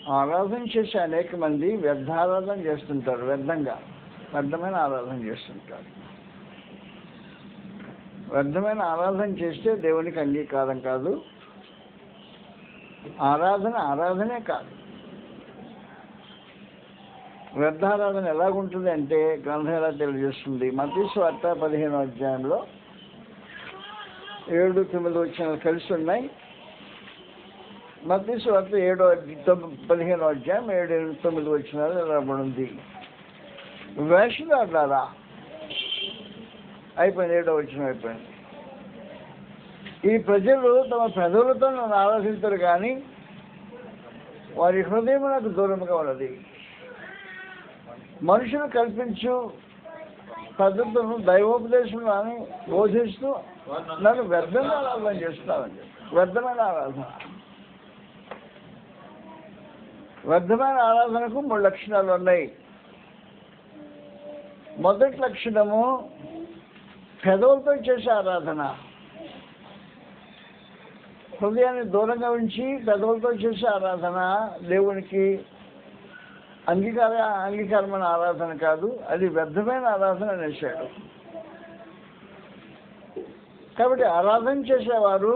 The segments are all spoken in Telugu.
ఆరాధన చేసే అనేక మంది వ్యర్థారాధన చేస్తుంటారు వ్యర్థంగా వ్యర్థమైన ఆరాధన చేస్తుంటారు వ్యర్థమైన ఆరాధన చేస్తే దేవునికి అంగీకారం కాదు ఆరాధన ఆరాధనే కాదు వ్యర్థారాధన ఎలాగుంటుంది అంటే గ్రంథం ఎలా తెలియజేస్తుంది మతీ స్వార్త పదిహేనో అధ్యాయంలో ఏడు తొమ్మిది వచ్చిన కలిసి ఉన్నాయి మతీ స్వార్త ఏడో అధ్య- తొమ్- పదిహేనో అధ్యాయం ఏడు ఎనిమిది తొమ్మిది వచ్చిన రాబడింది వేషధారులారా అయిపోయింది ఏడో వచ్చిన అయిపోయింది ఈ ప్రజలు తమ పెదవులతో నన్ను ఆరాధించరు కానీ వారి హృదయం నాకు దూరంగా ఉన్నది మనుషులు కల్పించు పద్ధతులను దైవోపదేశం అని బోధిస్తూ నన్ను వ్యర్థంగా ఆరాధన చేస్తానండి వ్యర్థమైన ఆరాధన వ్యర్థమైన ఆరాధనకు మూడు లక్షణాలు ఉన్నాయి మొదటి లక్షణము పెదవులతో చేసే ఆరాధన హృదయాన్ని దూరంగా ఉంచి పెదవులతో చేసే ఆరాధన దేవునికి అంగీకార అంగీకారమైన ఆరాధన కాదు అది వ్యర్థమైన ఆరాధన అనేసాడు కాబట్టి ఆరాధన చేసేవారు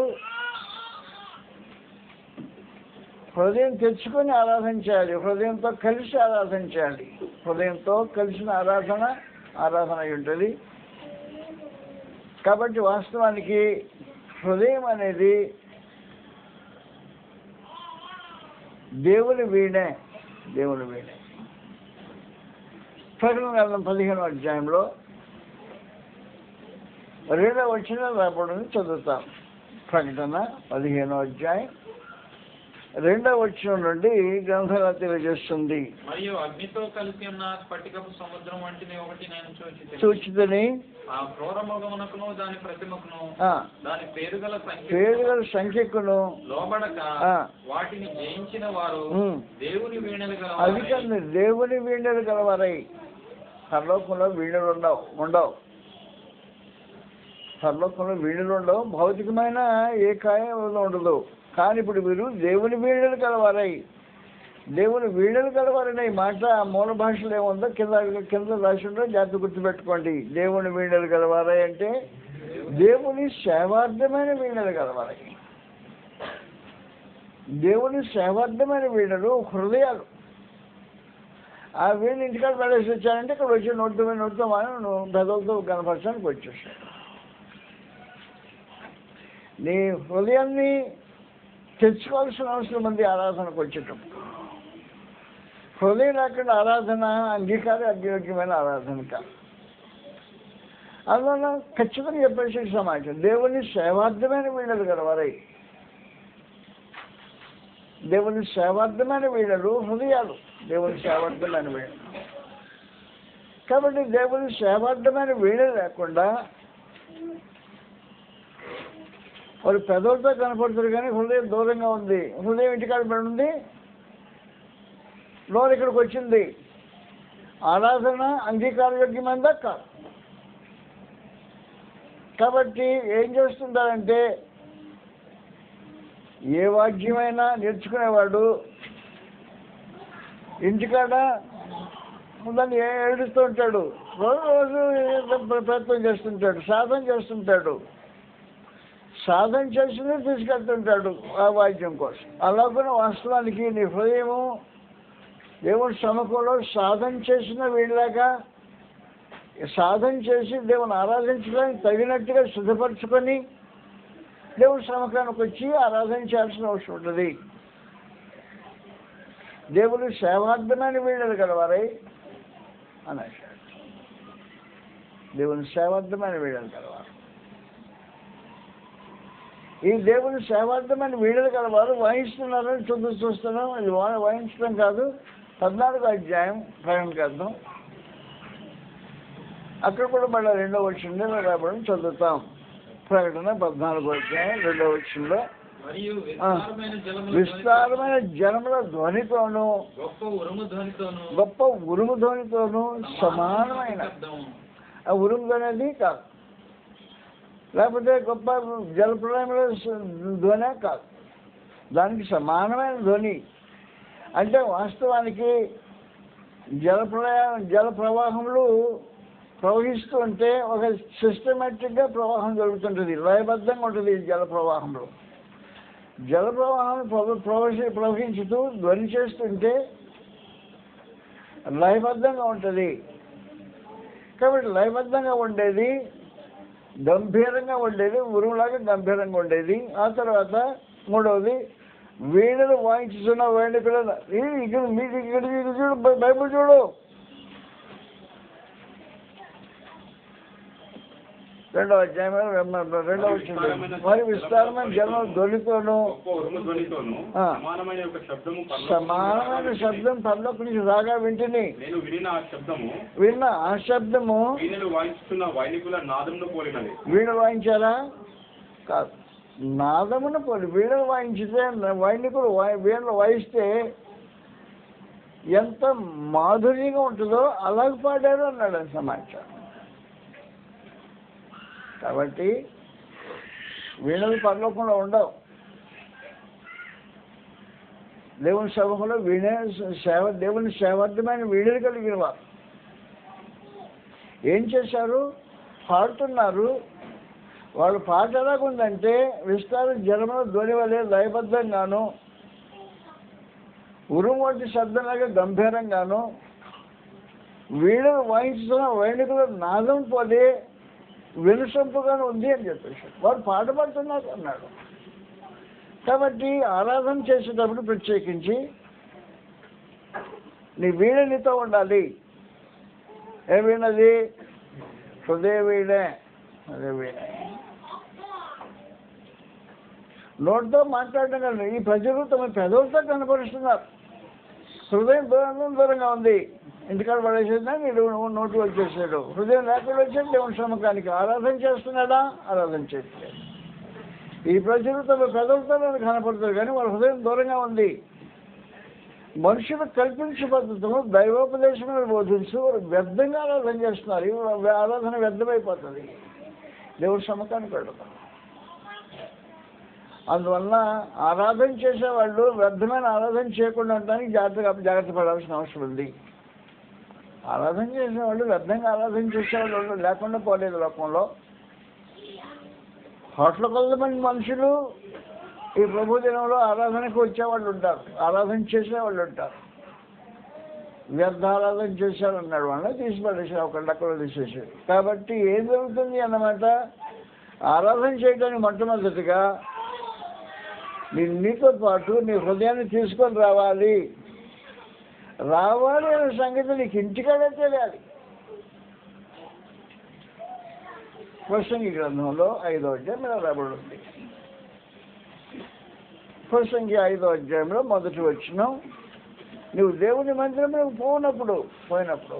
హృదయం తెచ్చుకొని ఆరాధన చేయాలి హృదయంతో కలిసి ఆరాధన చేయాలి హృదయంతో కలిసిన ఆరాధన ఆరాధన అయి ఉంటుంది కాబట్టి వాస్తవానికి హృదయం అనేది దేవుని వీణే దేవుని వీణే ప్రకటన గ్రంథం పదిహేను అధ్యాయంలో రెండవ వచ్చిన రాబడిని చదువుతాం ప్రకటన పదిహేనో అధ్యాయం రెండవ వచ్చిన నుండి గ్రంథాలు తెలియజేస్తుంది మరియు అగ్నితో కలిసి ఉన్న స్ఫటికపు సముద్రం వంటిది ఒకటి నేను చూచి సూచితని ఆ క్రూర మృగమునకును దాని ప్రతిమకును ఆ, దాని పేరు గల సంఖ్య పేరుగల సంఖ్యకును లోబడక ఆ. వాటిని జయించిన వారు ఉమ్, దేవుని వీణలు గల అది కంది దేవుని వీణలు గలవారై పరలోకంలో వీణలు ఉండవు ఉండవు పరలోకంలో వీణలు ఉండవు భౌతికమైన ఏ కాయంలో ఉండదు కానీ ఇప్పుడు మీరు దేవుని వీణలు కలవారై దేవుని వీణలు కలవారనే ఈ మాట మూల భాషలో ఏముందో కింద కింద రాసి ఉందో జాగ్రత్త గుర్తుపెట్టుకోండి దేవుని వీణలు కలవారై అంటే దేవుని సేవార్థమైన వీణలు కలవారై దేవుని సేవార్థమైన వీణలు హృదయాలు ఆ వీణ ఇంటికాడ పడేసి వచ్చానంటే ఇక్కడ వచ్చి నోటితో మీద నోటితో మనం నువ్వు పెదవులతో కనపరచడానికి వచ్చేసాడు నీ హృదయాన్ని తెచ్చుకోవాల్సిన అవసరం ఉంది ఆరాధనకు వచ్చేటప్పుడు హృదయం లేకుండా ఆరాధన అంగీకార అయోగ్యమైన ఆరాధన కాదు అందువల్ల ఖచ్చితంగా చెప్పేసి సమాచారం దేవుని సేవార్థమైన వీణలు గలవారై దేవుని సేవార్థమైన వీణలు హృదయాలు దేవుని సేవార్థమైన వీణలు కాబట్టి దేవుని సేవార్థమైన వీణలు లేకుండా వారు పెదవులతో కనపడుతారు కానీ హృదయం దూరంగా ఉంది హృదయం ఇంటికాడ పడి ఉంది లోన్ ఇక్కడికి వచ్చింది ఆరాధన అంగీకారయోగ్యమైందా కాదు కాబట్టి ఏం చేస్తుంటారంటే ఏ వాద్యమైనా నేర్చుకునేవాడు ఇంటికాడ దాన్ని ఏ- ఏడుస్తూ ఉంటాడు రోజు రోజు ఏదో ప్ర- ప్రయత్నం చేస్తుంటాడు సాధన చేస్తుంటాడు సాధన చేసిందే తీసుకెళ్తుంటాడు ఆ వాద్యం కోసం అలాగే వాస్తవానికి నీ హృదయము దేవుని సముఖంలో సాధన చేసిన వీళ్ళగా సాధన చేసి దేవుని ఆరాధించడానికి తగినట్టుగా సిద్ధపరచుకొని దేవుని సముఖానికి వచ్చి ఆరాధన చేయాల్సిన అవసరం ఉంటుంది దేవుని సేవార్థమైన వీళ్ళలు కలవారై అని అంటాడు దేవుని సేవార్థమైన వీళ్ళలు కలవారు ఈ దేవుని సేవార్థమైన వీళ్ళలు కలవారు వాయిస్తున్నారని చూస్తూ చూస్తున్నాం ఇది వా- వాయించడం కాదు పద్నాలుగు అధ్యాయం ప్రయాణ గ్రంథం అక్కడ కూడా మళ్ళీ రెండో వచ్చింది రాబడి చదువుతాం ప్రకటన పద్నాలుగు అధ్యాయం రెండో వచ్చిందో మరియు ఆ. విస్తారమైన జలముల విస్తారమైన జనముల ధ్వనితోనూ గొప్ప ఉరుము ధ్వనితోను గొప్ప ఉరుము ధ్వనితోనూ సమానమైన శబ్దం ఆ ఉరుము అనేది కాదు లేకపోతే గొప్ప జలప్రలయంలో స- ధ్వనే కాదు దానికి సమానమైన ధ్వని అంటే వాస్తవానికి జల ప్రళయం జల ప్రవాహములు ప్రవహిస్తూ ఉంటే ఒక సిస్టమేటిక్గా ప్రవాహం జరుగుతుంటుంది లయబద్ధంగా ఉంటుంది ఈ జల ప్రవాహంలో జల ప్రవాహం ప్రవ- ప్రవహి ప్రవహించుతూ ధ్వని చేస్తుంటే లయబద్ధంగా ఉంటుంది కాబట్టి లయబద్ధంగా ఉండేది గంభీరంగా ఉండేది ఉరుములాగా గంభీరంగా ఉండేది ఆ తర్వాత మూడవది వీణలు వాయించుతున్న వేణి పిల్లల ఇది ఇక్కడ మీకు ఇక్కడ ఇది చూడు బై- బైబిల్ చూడు రెండవ అధ్యాయం రెండవ వచ్చింది మరి విస్తారమైన జనం దొరితోను గొప్ప ఉరుము ధ్వనితోను ఆ. సమానమైన ఒక శబ్దము పరలోకము సమానమైన శబ్దం పర్లోకి నుంచి రాగా వింటిని నేను వినిన ఆ శబ్దము విన్న ఆ శబ్దము వీణలు వాయిస్తున్న వైనికుల నాదమును పోలినది వీణ వాయించారా కాదు నాదమును పోలి వీణలు వాయించితే వైనికులు వాయి వీణలు వాయిస్తే ఎంత మాధుర్యంగా ఉంటుందో అలాగ పాడారు అన్నాడు ఆ సమాచారం కాబట్టి వీణలు పరలోకంలో ఉండవు దేవుని సభలో వీణ సేవ దేవుని సేవార్థమైన వీణలు కలిగిన వారు ఏం చేశారు పాడుతున్నారు వాళ్ళ పాట ఎలాగుందంటే విస్తార జలముల ధ్వని వలె లయబద్ధంగాను ఉరుము వంటి శబ్దంలాగా గంభీరంగాను వీణలు వాయించుతున్న వైణికుల నాదం పోలే వినసొంపుగాను ఉంది అని చెప్పేసి వారు పాట పాడుతున్నారు అన్నాడు కాబట్టి ఆరాధన చేసేటప్పుడు ప్రత్యేకించి నీ వీణ నీతో ఉండాలి ఏ వీణది హృదయ వీణే అదే వీణ నోటితో మాట్లాడడం కాదు ఈ ప్రజలు తమ పెదవులతో కనపరుస్తున్నారు హృదయం దూరం దూరంగా ఉంది ఇంటికాడ పడేసేదా మీరు నోటు వచ్చేసాడు హృదయం లేకుండా వచ్చాడు దేవుని సమ్మకానికి ఆరాధన చేస్తున్నాడా ఆరాధన చేయట్లేదు ఈ ప్రజలు తమ పెదవులతో కనపడతారు కానీ వాళ్ళ హృదయం దూరంగా ఉంది మనుషులు కల్పించే పద్ధతులు దైవోపదేశం బోధించు వారు వ్యర్థంగా ఆరాధన చేస్తున్నారు ఈ ఆరాధన వ్యర్థమైపోతుంది దేవుడి సమ్మకానికి వెళ్తాం అందువల్ల ఆరాధన చేసేవాళ్ళు వ్యర్థమైన ఆరాధన చేయకుండా ఉండడానికి జాగ్రత్తగా జాగ్రత్త పడాల్సిన అవసరం ఉంది ఆరాధన చేసేవాళ్ళు వ్యర్థంగా ఆరాధన చేసేవాళ్ళు లేకుండా పోలేదు లోకంలో కోట్ల కొద్ది మంది మనుషులు ఈ ప్రభు దినంలో ఆరాధనకు వచ్చేవాళ్ళు ఉంటారు ఆరాధన చేసేవాళ్ళు ఉంటారు వ్యర్థ ఆరాధన చేశారు అన్నాడు వాళ్ళ తీసి పడేసారు ఒకళ్ళక్కడ తీసేసారు కాబట్టి ఏం జరుగుతుంది అన్నమాట ఆరాధన చేయడానికి మొట్టమొదటిగా నీ నీతో పాటు నీ హృదయాన్ని తీసుకొని రావాలి రావాలి అనే సంగతి నీకు ఇంటికాడే తెలియాలి ప్రసంగి గ్రంథంలో ఐదో అధ్యాయం రాబడి ఉంది ప్రసంగి ఐదో అధ్యాయంలో మొదటి వచ్చిన నువ్వు దేవుని మందిరంలో పోనప్పుడు పోయినప్పుడు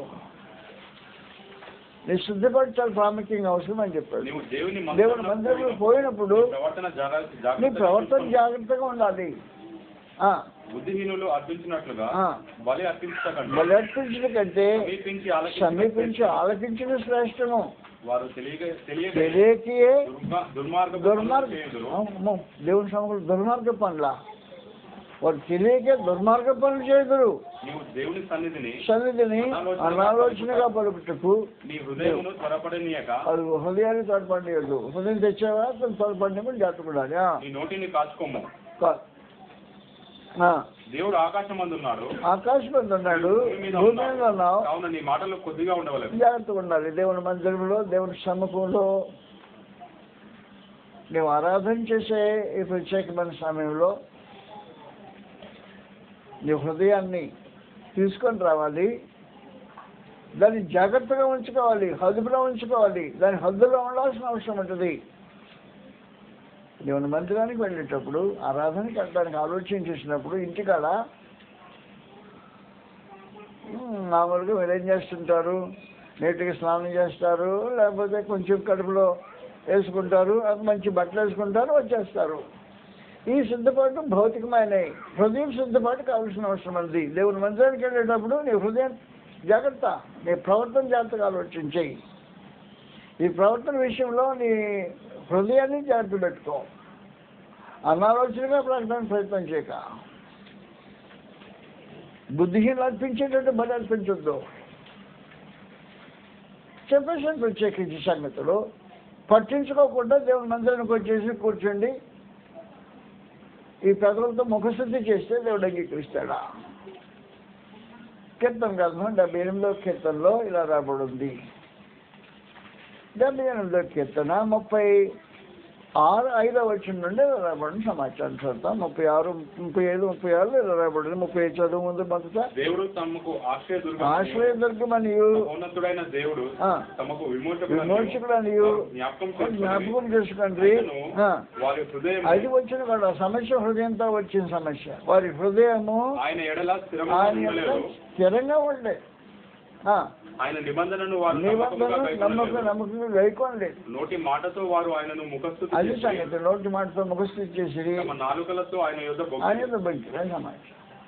నీ శుద్ధిపరచాలి ప్రాముఖ్యంగా అవసరం అని చెప్పాడు నీవు దేవుని దేవుని మందిరంలో పోయినప్పుడు నీ ప్రవర్తన జాగ్రత్త నీ జాగ్రత్తగా ప్రవర్తన చూసుకో. జాగ్రత్తగా ఉండాలి ఆ, బుద్ధిహీనులు అర్పించినట్లుగా ఆ. బలి అర్పించకండి బలి అర్పించిన కంటే సమీపించి ఆలకించడం సమీపించి శ్రేష్టము. ఆలకించిన శ్రేష్టము వారు తెలియక తెలియక తెలియకయే దుర్మ- దుర్మార్గ దుర్మార్గ చేయుదురు. అమ్మో, దేవుని సమకులు దుర్మార్గ పనుల వారు తెలియక దుర్మార్గ పనులు చేదురు నీవు దేవుని సన్నిధిని సన్నిధిని అనాలోచనగా పలుకుటకు నీ హృదయమును త్వరపడనీయక అది హృదయాన్ని తోడ్పడేయద్దు హృదయం తెచ్చావా తోడ్పడినప్పుడు జాతకుడాలి నీ నోటిని కాచుకోము దేవుడు ఆకాశం ఉన్నాడు ఆకాశం మీద ఉన్నాడు భూమి మీద ఉన్నావు కావున నీ మాటలు కొద్దిగా ఉండవలేదు జాగ్రత్తగా ఉండాలి దేవుని మందిరంలో దేవుని సమ్మకంలో నువ్వు ఆరాధన చేసే ఈ ప్రత్యేకమైన సమయంలో నీ హృదయాన్ని తీసుకొని రావాలి దాన్ని జాగ్రత్తగా ఉంచుకోవాలి హద్దులో ఉంచుకోవాలి దాని హద్దులో ఉండాల్సిన అవసరం ఉంటుంది దేవుని మందిరానికి వెళ్ళేటప్పుడు ఆరాధనకి వెళ్ళడానికి ఆలోచన చేసినప్పుడు ఇంటికాడ ఉమ్, మామూలుగా మీరు ఏం చేస్తుంటారు నీటికి స్నానం చేస్తారు లేకపోతే కొంచెం కడుపులో వేసుకుంటారు అది మంచి బట్టలు వేసుకుంటారు వచ్చేస్తారు ఈ సిద్ధపాటు భౌతికమైనవి హృదయం సిద్ధపాటు కావాల్సిన అవసరం ఉంది దేవుని మందిరానికి వెళ్ళేటప్పుడు నీ హృదయం జాగ్రత్త నీ ప్రవర్తన జాగ్రత్తగా ఆలోచించేయి ఈ ప్రవర్తన విషయంలో నీ హృదయాన్ని జాగ్రత్త పెట్టుకో అనాలోచనగా ప్రకటన ప్రయత్నం చేయక బుద్ధిహీనులు అర్పించేటట్టు బలి అర్పించొద్దు చెప్పేసాను ప్రత్యేకించి సంగతులు పట్టించుకోకుండా దేవుని మందిరానికి వచ్చేసి కూర్చోండి ఈ పెదవులతో ముఖశుద్ధి చేస్తే దేవుడు అంగీకరిస్తాడా కీర్తన గ్రంథం డెబ్బై ఎనిమిదో కీర్తనలో ఇలా రాబడింది డెబ్బై ఎనిమిదో కీర్తన ముప్పై ఆరు ఐదో వచ్చిన నుండి ఇలా రాబడిన సమాచారం చదువుతాం ముప్పై ఆరు ముప్పై ఐదు ముప్పై ఆరు ఇలా రాబడింది ముప్పై ఐదు చదువు ముందు మొదట దేవుడు తమకు ఆశ్రయ ఆశ్రయ దుర్గమనియు ఉన్నతుడైన దేవుడు ఆ, తమకు విమోచకుడు విమోచకుడనియు జ్ఞాపకం జ్ఞాపకం చేసుకొని చేసుకోండి ఆ, వారి హృదయం అది వచ్చిన కూడా సమస్య హృదయంతో వచ్చిన సమస్య వారి హృదయము ఆయన ఎడల స్థిరంగా ఆయన యొక్క ఉండలేరు స్థిరంగా ఉండే ఆ, ఆయన నిబంధనను వారు నిబంధన నమ్మకముగా నమ్మకం కైకొనలేరు. నమ్మకం వేయకోండి నోటి మాటతో వారు ఆయనను ముఖస్థుతి అది చేసి, సంగతి నోటి మాటతో ముఖస్థితి చేసి తమ నాలుకలతో ఆయన యుద్ధ ఆయన బంకి సమాచారం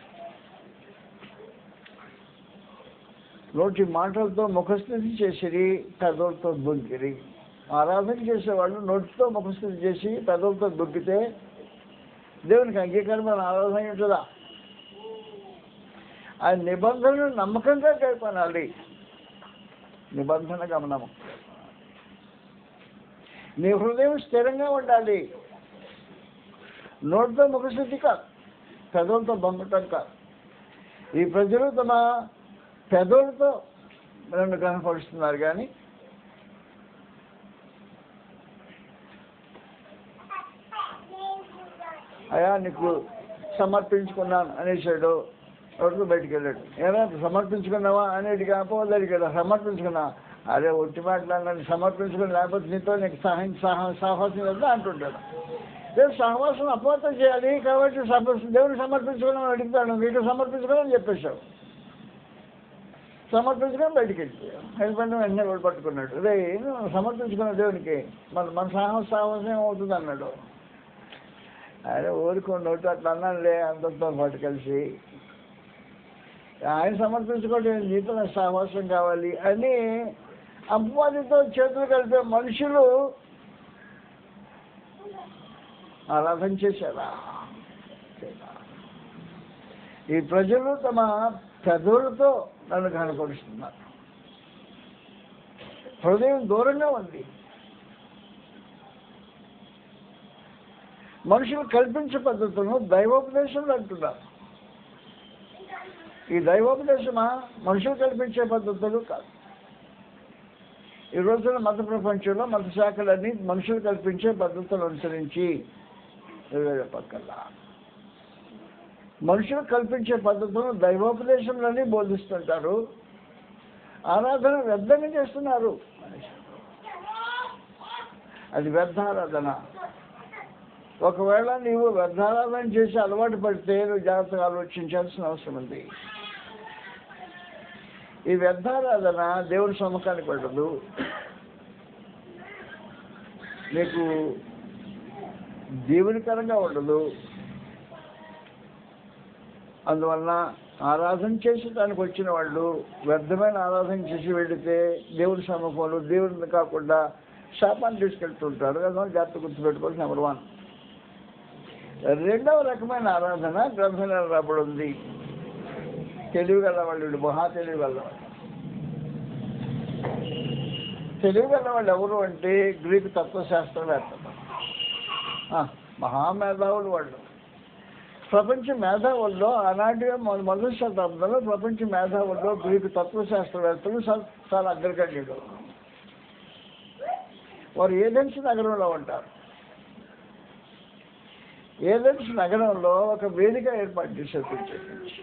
నోటి మాటలతో ముఖస్థితి చేసిరి పెదవులతో బొంకిరి ఆరాధన చేసేవాళ్ళు నోటితో ముఖస్థితి చేసి పెదవులతో బొక్కితే దేవునికి అంగీకారమైన ఆరాధన ఉంటుందా ఆ నిబంధనలు నమ్మకంగా కైపనాలి నిబంధన గమనము నీ హృదయం స్థిరంగా ఉండాలి నోటితో ముఖశుద్ధి కాదు పెదవులతో బొమ్మటం కాదు ఈ ప్రజలు తమ పెదవులతో నన్ను కనపరుస్తున్నారు కానీ అయా నీకు సమర్పించుకున్నాను అనేసాడు ఎవరితో బయటికి వెళ్ళాడు ఏమైనా సమర్పించుకున్నావా అనేది అపోదరికి కదా సమర్పించుకున్నా అరే ఒట్టి మాట్లాడినాను సమర్పించుకుని లేకపోతే నీతో నీకు సహాయం సహా సాహసం వద్దా అంటుంటాడు దేవుడు సహవాసం అపోతం చేయాలి కాబట్టి సమ దేవుడికి సమర్పించుకున్నామని అడుగుతాడు నీకు సమర్పించుకోవాలని చెప్పేశావు సమర్పించుకొని బయటికి వెళ్ళిపోయావు వెళ్ళిపోయిన వెంటనే వాడు పట్టుకున్నాడు రే నువ్వు సమర్పించుకున్న దేవునికి మన మన సాహసం సాహసం ఏమవుతుంది అన్నాడు ఆయన ఊరుకోండి ఒకటి అట్లా అన్నానులే అందరితో పాటు కలిసి ఆయన సమర్పించుకోవడం నీతో నాకు సహవాసం కావాలి అని అపవాదితో చేతులు కలిపే మనుషులు ఆరాధన చేశారా ఈ ప్రజలు తమ పెదవులతో నన్ను కనపరుస్తున్నారు హృదయం దూరంగా ఉంది మనుషులు కల్పించే పద్ధతులను దైవోపదేశంలో అంటున్నారు ఈ దైవోపదేశమా మనుషులు కల్పించే పద్ధతులు కాదు ఈ రోజున మత ప్రపంచంలో మత శాఖలన్నీ మనుషులు కల్పించే పద్ధతులు అనుసరించి పక్కల్లా మనుషులు కల్పించే పద్ధతులను దైవోపదేశంలోనే బోధిస్తుంటారు ఆరాధన వ్యర్థంగా చేస్తున్నారు అది వ్యర్థారాధన ఒకవేళ నీవు వ్యర్థారాధన చేసి అలవాటు పడితే నువ్వు జాగ్రత్తగా ఆలోచించాల్సిన అవసరం ఉంది ఈ వ్యర్థారాధన దేవుని సమ్మకానికి పడదు నీకు దేవునికరంగా ఉండదు అందువలన ఆరాధన చేసి దానికి వచ్చిన వాళ్ళు వ్యర్థమైన ఆరాధన చేసి వెళితే దేవుని సమ్మకంలో దేవుడిని కాకుండా శాపాన్ని తీసుకెళ్తుంటారు అదో జాగ్రత్త గుర్తుపెట్టుకోవాలి నెంబర్ వన్ రెండవ రకమైన ఆరాధన గ్రంథంలో రాబడి ఉంది తెలివి గల వాళ్ళు మహా తెలివి గల వాళ్ళు తెలివి గల వాళ్ళు ఎవరు అంటే గ్రీకు తత్వశాస్త్రవేత్తలు ఆ, మహామేధావులు వాళ్ళు ప్రపంచ మేధావుల్లో ఆనాటి మొ- మొదటి శతాబ్దంలో ప్రపంచ మేధావుల్లో గ్రీకు తత్వశాస్త్రవేత్తలు చా- చాలా అగ్రగణ్యులు వారు ఏథెన్స్ నగరంలో ఉంటారు ఏథెన్స్ నగరంలో ఒక వేదిక ఏర్పాటు చేశారు ప్రత్యేకించి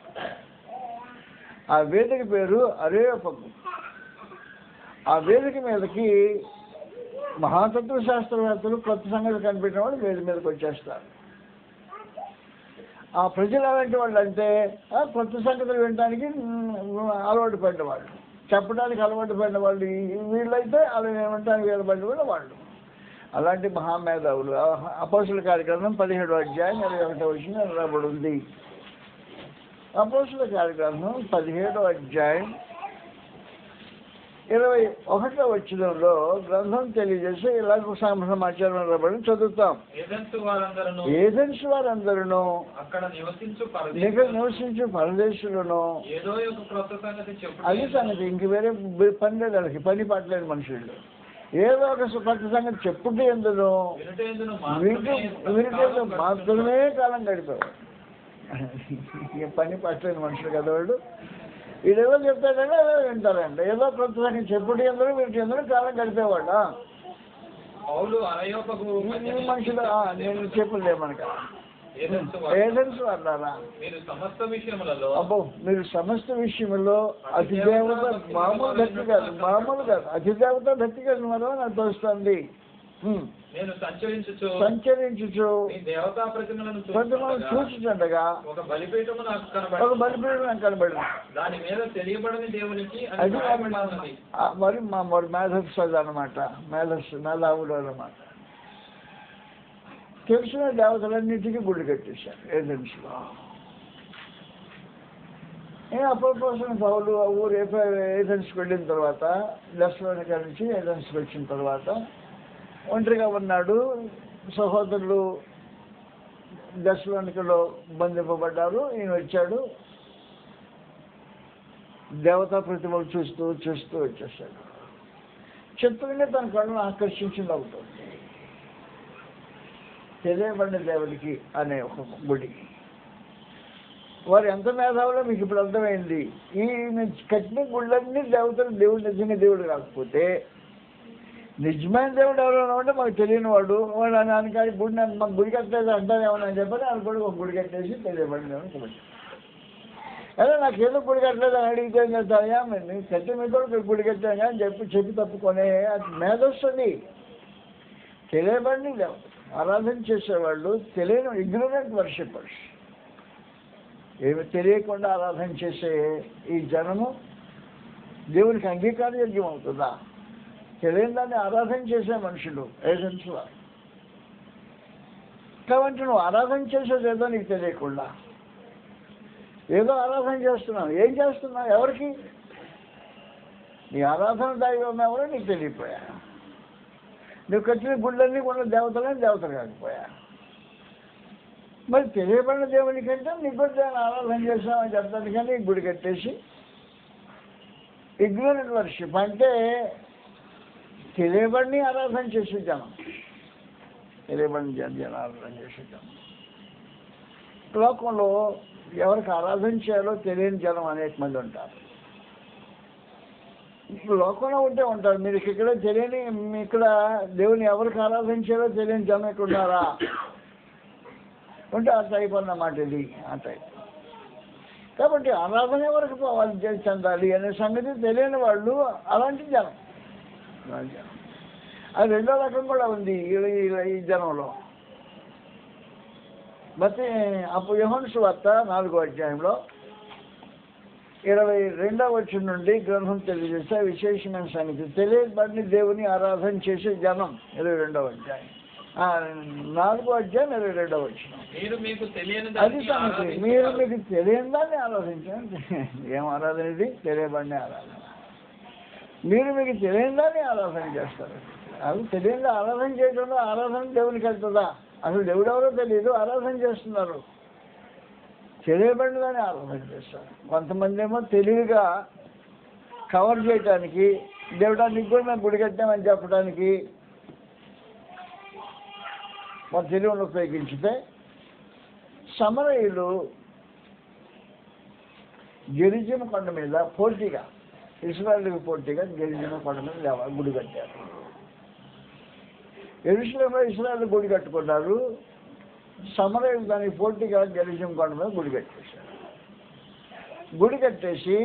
ఆ వేదిక పేరు అరేపగు ఆ వేదిక మీదకి మహాతత్వ శాస్త్రవేత్తలు కొత్త సంగతి కనిపెట్టిన వాళ్ళు వేదిక మీదకి వచ్చేస్తారు ఆ ప్రజలు ఎలాంటి వాళ్ళు అంటే ఆ కొత్త సంగతులు వినడానికి మ్, అలవాటు పడిన వాళ్ళు చెప్పడానికి అలవాటు పడిన వాళ్ళు ఈ- వీళ్ళైతే అలా వినడానికి వీలపడిన వాళ్ళు వాళ్ళు అలాంటి మహామేధావులు అపోసుల కార్యక్రమం పదిహేడు అధ్యాయం ఇరవై ఒకటో వచ్చిన రాబడి ఉంది అపోసుల కార్యక్రమం పదిహేడో అధ్యాయం ఇరవై ఒకటో వచ్చినంలో గ్రంథం తెలియజేసి ఇలాగ సమాచారం రాబడి చదువుతాం ఏజెన్స్ వారందరూ ఏజెన్స్ వారందరూ అక్కడ నివసించు నిక పరదేశులు నివసించే పరదేశులను ఏదో ఒక క్రొత్త సంగతి అది చెప్పు సంగతి ఇంక వేరే బ- పని లేదు వాళ్ళకి పని పట్టలేని మనుషులు ఏదో ఒక కొత్త సంగతి చెప్పుంటే ఎందులో వినుటేందును వీటి మాత్రమే వీటితో కాలం మాత్రమే కాలం గడిపారు ఇక పని పట్టలేని మనుషులు కదా వాళ్ళు వీడు ఏదో చెప్తాడంటే ఏదో వింటారంట ఏదో కొత్త సంగతి చెప్పుడు ఎందులో వీటి ఎందులో కాలం గడిపేవాళ్ళ పౌలు అరయోపకు ఈ మనుషులు ఆ, నేను చెప్పలే మనకు ఏజెన్స్ వారు ఏజెన్స్ అన్నారా మీరు సమస్త విషయములలో అబ్బో మీరు సమస్త విషయంలో అతిదేవత మామూలు భక్తి కాదు మామూలు కాదు అతిదేవత భక్తి కాదు మరో నాకు తోస్తుంది హ్మ్. నేను సంచరించుచు సంచరించుచు మీ దేవతా ప్రతిమలను కొంతమంది చూస్తుండగా చూచుండగా ఒక బలిపీఠము నాకు ఒక కనబడి బలిపీఠం కనబడింది దాని మీద తెలియబడని దేవునికి అది అది రాయబడి ఉన్నది ఆ, మరి మా మరి మేధస్సు అనమాట మేధస్సు మేధావుడు అనమాట తెలిసిన దేవతలన్నిటికీ గుడి కట్టేశారు ఏజెన్సీలో ఏ అప్పుడు పౌలు ఆ ఊరు ఏజెన్సీకి వెళ్ళిన తర్వాత లెఫ్ట్లోని నుంచి ఏజెన్సీకి వచ్చిన తర్వాత ఒంటరిగా ఉన్నాడు సహోదరులు దశలోనికలో బంధింపబడ్డారు ఈయన వచ్చాడు దేవతా ప్రతిమలు చూస్తూ చూస్తూ వచ్చేసాడు చిత్రంగా తన కళ్ళను ఆకర్షించింది అవుతుంది తెలియబడిన దేవుడికి అనే ఒక గుడి వారు ఎంత మేధావులో మీకు ఇప్పుడు అర్థమైంది ఈ కట్టిన గుళ్ళన్నీ దేవతలు దేవుడు నిజంగా దేవుడు కాకపోతే నిజమైన దేవుడు ఎవరైనా ఉంటే మాకు తెలియని వాడు వాడు నాన్నగారి గుడి నన్ను మాకు గుడి కట్టలేదు అంటారేమన్నా అని చెప్పని ఆయన కూడా ఒక గుడి కట్టేసి తెలియబడిన దేవుని కబట్టి అదే నాకు ఏదో గుడి కట్టలేదు అని అడిగితే ఏం చేస్తాయా మేము కట్టి మీద కూడా గుడి కట్టాను అని చెప్పి చెప్పి తప్పుకొని అది మేధొస్తుంది తెలియబడి దేవత ఆరాధన చేసేవాళ్ళు తెలియని ఇగ్నోరెంట్ వర్షిపర్స్ ఏమి తెలియకుండా ఆరాధన చేసే ఈ జనము దేవునికి అంగీకార యోగ్యం అవుతుందా తెలియని దాన్ని ఆరాధన చేసే మనుషులు ఏజెంట్స్ వారు కాబట్టి నువ్వు ఆరాధన చేసేది ఏదో నీకు తెలియకుండా ఏదో ఆరాధన చేస్తున్నావు ఏం చేస్తున్నావు ఎవరికి నీ ఆరాధన దైవం ఎవరో నీకు తెలియపోయా నువ్వు కట్టిన గుళ్ళన్నీ కూడా దేవతలని దేవతలు కాకపోయా మరి తెలియబడిన దేవుని కంటే నీకు కూడా దాన్ని ఆరాధన చేస్తామని చెప్తాను కానీ ఈ గుడి కట్టేసి ఇగ్నోరెంట్ వర్షిప్ అంటే తెలియబడిని ఆరాధన చేసే జనం తెలియబడిన జన జనం ఆరాధన చేసే జనం లోకంలో ఎవరికి ఆరాధన చేయాలో తెలియని జనం అనేక మంది ఉంటారు ఇప్పుడు లోకంలో ఉంటే ఉంటారు మీరు ఇక్కడ తెలియని మీ ఇక్కడ దేవుని ఎవరికి ఆరాధన చేయాలో తెలియని జనం ఇక్కడ ఉన్నారా ఉంటే ఆ టైప్ అన్నమాట ఇది ఆ టైప్ కాబట్టి ఆరాధన ఎవరికి పోవాలి చేసి చెందాలి అనే సంగతి తెలియని వాళ్ళు అలాంటి జనం అలాంటి జనం. అది రెండో రకం కూడా ఉంది ఈ- ఈ- ఈ జనంలో ಮತ್ತೆ అప్పుడు యహోన్ సువార్త నాలుగో అధ్యాయంలో ఇరవై రెండవ వచ్చిన నుండి గ్రంథం తెలియజేస్తే విశేషమైన సంగతి తెలియబడిన దేవుని ఆరాధన చేసే జనం ఇరవై రెండవ అధ్యాయం ఆ, నాలుగో అధ్యాయం ఇరవై రెండవ వచ్చిన మీరు మీకు తెలియని అది దాన్ని సంగతి మీరు ఆరాధించుతారు. మీకు తెలియని దాన్ని ఆరాధించండి ఏం ఆరాధన ఇది తెలియబడిన ఆరాధన మీరు మీకు తెలియని దాన్ని ఆరాధన చేస్తారు అది తెలియని ఆరాధన చేయడంలో ఆరాధన దేవునికి వెళ్తుందా అసలు దేవుడు ఎవరో తెలియదు ఆరాధన చేస్తున్నారు తెలియబడిన దాన్ని ఆరాధన చేస్తారు కొంతమంది ఏమో తెలివిగా కవర్ చేయడానికి దేవుడా నీకు కూడా మేము గుడి కట్టామని చెప్పడానికి వారి తెలివిని ఉపయోగించితే సమరయులు గిరిజన కొండ మీద పోటీగా ఇస్రాయల్కి పోటీగా గిరిజన కొండ మీద లేవ- గుడి కట్టారు ఎరుసలేంలో ఇస్రాయల్ గుడి కట్టుకున్నారు సమరయులు దానికి పోటీగా గిరిజన కొండ మీద గుడి కట్టేశారు గుడి కట్టేసి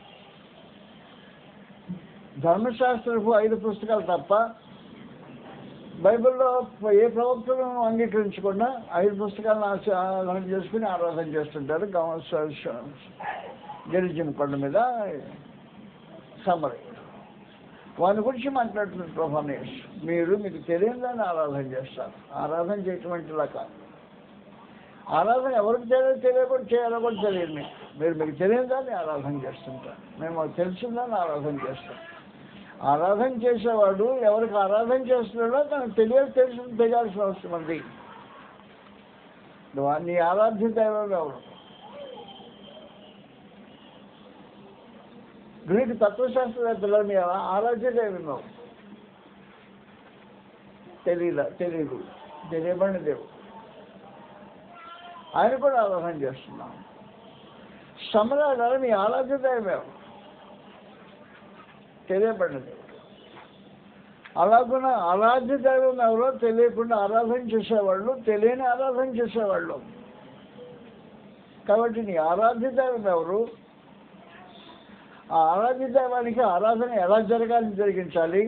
ధర్మశాస్త్రపు ఐదు పుస్తకాలు తప్ప బైబిల్లో ఏ ప్రవక్తను అంగీకరించకుండా ఐదు పుస్తకాలను ఆశ- ఆధారం చేసుకుని ఆరాధన చేస్తుంటారు గవ- స- స- గిరిజన కొండ మీద సమరయ్య వాని గురించి మాట్లాడుతున్నారు ప్రభానేష్ మీరు మీకు తెలియని దాన్ని ఆరాధన చేస్తారు ఆరాధన చేయటం కాదు ఆరాధన ఎవరికి తెలియదు తెలియకుండా చేయాలో కూడా తెలియదు మీకు మీరు మీకు తెలియని దాన్ని ఆరాధన చేస్తుంటారు మేము మాకు తెలిసిన దాన్ని ఆరాధన చేస్తాం ఆరాధన చేసేవాడు ఎవరికి ఆరాధన చేస్తున్నాడో తనకు తెలియాలి తెలుసు తెలియాల్సిన అవసరం ఉంది నువ్వు నీ ఆరాధ్య దైవం ఎవరు గ్రీకు తత్వశాస్త్రవేత్తలో నీ ఆరాధ్య దైవం ఎవరు తెలియదు తెలియదు తెలియబడిన దేవుడు ఆయన కూడా ఆరాధన చేస్తున్నాం సమరాలు మీ ఆరాధ్య దైవం ఎవరు తెలియబడిన దేవుడు అలాగున ఆరాధ్య దైవం ఎవరో తెలియకుండా ఆరాధన చేసేవాళ్ళు తెలియని ఆరాధన చేసేవాళ్ళు కాబట్టి నీ ఆరాధ్య దైవం ఎవరు ఆ ఆరాధ్య దైవానికి ఆరాధన ఎలా జరగాలి జరిగించాలి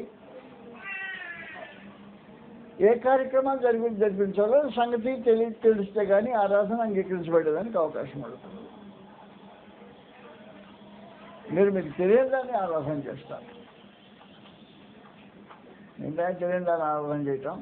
ఏ కార్యక్రమాలు జరిగి జరిపించాలో సంగతి తెలి తెలిస్తే కానీ ఆరాధన అంగీకరించబడేదానికి అవకాశం ఉంటుంది మీరు మీకు తెలియని దాన్ని ఆరాధన చేస్తారు ఇంకా తెలియని దాన్ని ఆరాధన చేయటం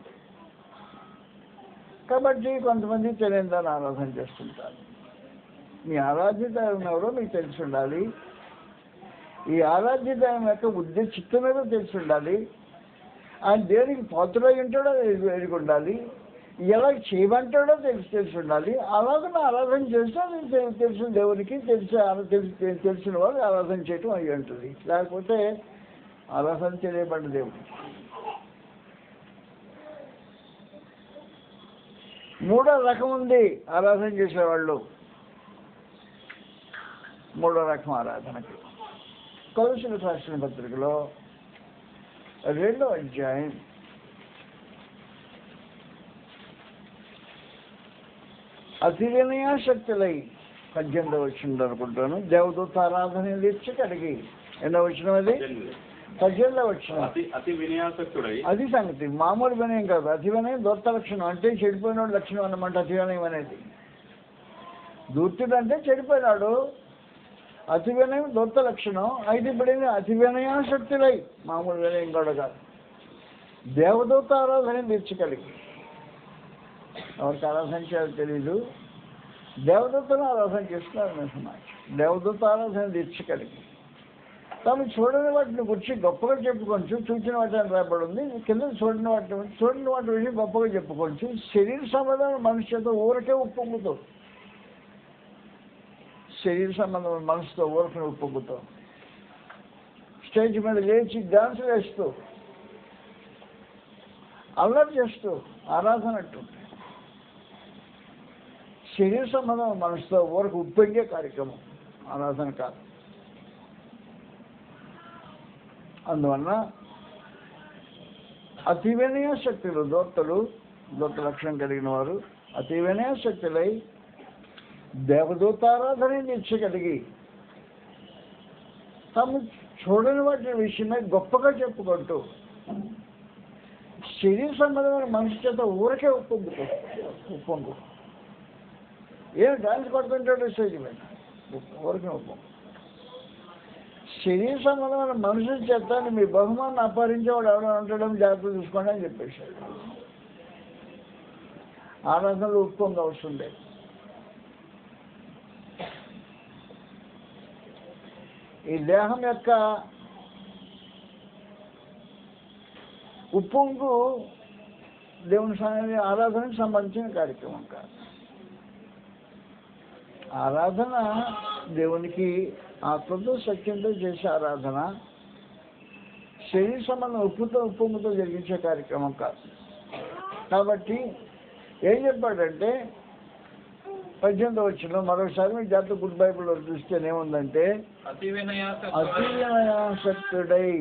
కాబట్టి కొంతమంది తెలియని దాన్ని ఆరాధన చేస్తుంటారు మీ ఆరాధ్య దైవం ఎవరో మీకు తెలిసి ఉండాలి ఈ ఆరాధ్య దైవం యొక్క ఉద్దేశ చిత్తం మీద తెలిసి ఉండాలి ఆయన దేనికి పాత్రై ఉంటాడో ఎరుగు- ఎరిగి ఉండాలి ఎలా చేయమంటాడో తెలిసి తెలిసి ఉండాలి అలాగే ఆరాధన చేస్తే అది తె- తెలిసిన దేవునికి తెలిసి ఆరా- తెలిసి తె- తెలిసిన వాళ్ళు ఆరాధన చేయటం అయి ఉంటుంది లేకపోతే ఆరాధన తెలియబడ్డ దేవుడు మూడో రకం ఉంది ఆరాధన చేసేవాళ్ళు మూడో రకం ఆరాధనకి కొలసిన శాస్త్ర పత్రికలో రెండో అధ్యాయం అతి వినయాశక్తులై పద్దెనిమిదో వచ్చింది అనుకుంటాను దేవదూత ఆరాధన తెచ్చి కడిగి ఎన్నో వచ్చిన అది పద్దెనిమిదో వచ్చిన అతి అతి వినయాసక్తుడై అది సంగతి మామూలు వినయం కాదు అతి వినయం దొత్త లక్షణం అంటే చెడిపోయిన లక్షణం అన్నమాట అతి వినయం అనేది దూర్తుడు అంటే చెడిపోయినాడు అతి వినయం దొత్త లక్షణం అయితే ఇప్పుడు ఏంది అతి వినయాశక్తులై మామూలు వినయం కూడా కాదు దేవదూత ఆరాధన తీర్చగలిగి ఎవరికి ఆరాధన చేయాలో తెలీదు దేవదూతను ఆరాధన చేస్తున్నారు నేను సమాజం దేవదూత ఆరాధన తీర్చగలిగి తాము చూడని వాటిని గురించి గొప్పగా చెప్పుకోవచ్చు చూసిన వాటిని రాబడి ఉంది కింద చూడని వాటి చూడని వాటి విషయం గొప్పగా చెప్పుకోవచ్చు శరీర సంబంధమైన మనిషి చేత ఊరకే ఉప్పొంగుతో శరీర సంబంధమైన మనసుతో ఊరకే ఉప్పొంగుతో స్టేజ్ మీద లేచి డాన్స్ వేస్తూ అల్లరి చేస్తూ ఆరాధన అంటుంది శరీర సంబంధం మనసుతో ఊరకు ఉప్పొంగే కార్యక్రమం ఆరాధన కాదు అందువలన అతి వినయ శక్తులు దోత్తలు దోత లక్షణం కలిగిన వారు అతి వినయ శక్తులై దేవదూతారాధన తీర్చగలిగి తాము చూడని వాటి విషయమై గొప్పగా చెప్పుకుంటూ శరీర సంబంధమైన మనిషి చేత ఊరకే ఉప్పొంగుతూ ఉప్పొంగు ఏం డాన్స్ కొడుతుంటాడు స్టేజ్ మీద ఊరకే ఉప్పొంగు శరీర సంబంధమైన మనుషుల చేత మీ బహుమానం అపహరించేవాడు ఎవరైనా ఉండడం జాగ్రత్త చూసుకోండి అని చెప్పేశాడు ఆనందంలో ఉప్పొంగ అవసరం లేదు ఈ దేహం యొక్క ఉప్పొంగు దేవుని సన్నిధి ఆరాధనకు సంబంధించిన కార్యక్రమం కాదు ఆరాధన దేవునికి ఆత్మతో సత్యంతో చేసే ఆరాధన శరీర సంబంధం ఉప్పుతో ఉప్పొంగుతో జరిగించే కార్యక్రమం కాదు కాబట్టి ఏం చెప్పాడంటే పద్దెనిమిది వచ్చిన మరొకసారి మీ జాతర గుడ్ బైబిల్లో చూస్తేనేముందంటే అతి వినయాసక్తుడై అతిశక్తుడై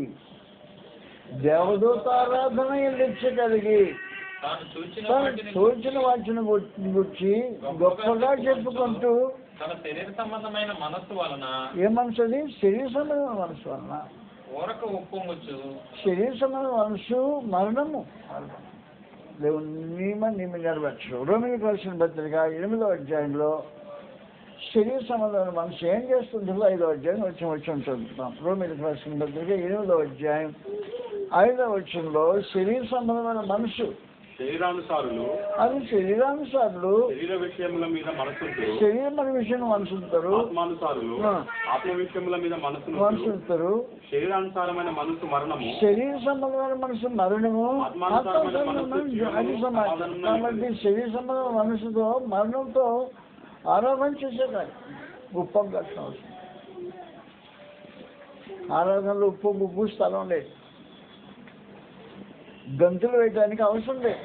దేవదూతారాధన ఎల్లించగలిగి తాను చూచిన తను వాటిని చూచిన వాటిని గురించి గొప్పగా చెప్పుకుంటూ తన శరీర సంబంధమైన మనస్సు వలన ఏ మనసు అది శరీర సంబంధం మనసు వలన ఊరక ఉప్పొంగొచ్చు శరీర సంబంధం మనసు మరణము మరణం దేవుని నియమ నియమ నెరవేర్చడం రోమిని కలిసిన పత్రిక ఎనిమిదో అధ్యాయంలో శరీర సంబంధమైన మనసు ఏం చేస్తుందో ఐదో అధ్యాయం వచ్చి వచ్చి చదువుతాం రోమిని కలిసిన పత్రిక ఎనిమిదో అధ్యాయం ఐదో వచ్చంలో శరీర సంబంధమైన మనసు శరీరానుసారులు అది శరీరానుసారులు శరీర విషయముల మీద మనసుంటూ శరీరం విషయం మనసుంటారు ఆత్మానుసారులు ఆ. ఆత్మ విషయముల మీద మనసును మనసుంటారు శరీరానుసారమైన మనసు మరణము శరీర సంబంధమైన మనసు మరణము ఆత్మానుసారమైన ఆత్మ మనసు సంబంధమైన జీవనము, అది సమాచారం సమాధానం కాబట్టి శరీర సంబంధమైన మనసుతో మరణంతో ఆరాధన చేసేదాన్ని ఉప్పం కట్టిన అవసరం ఆరాధనలో ఉప్పు ఉప్పు స్థలం లేదు గంతులు వేయడానికి అవసరం లేదు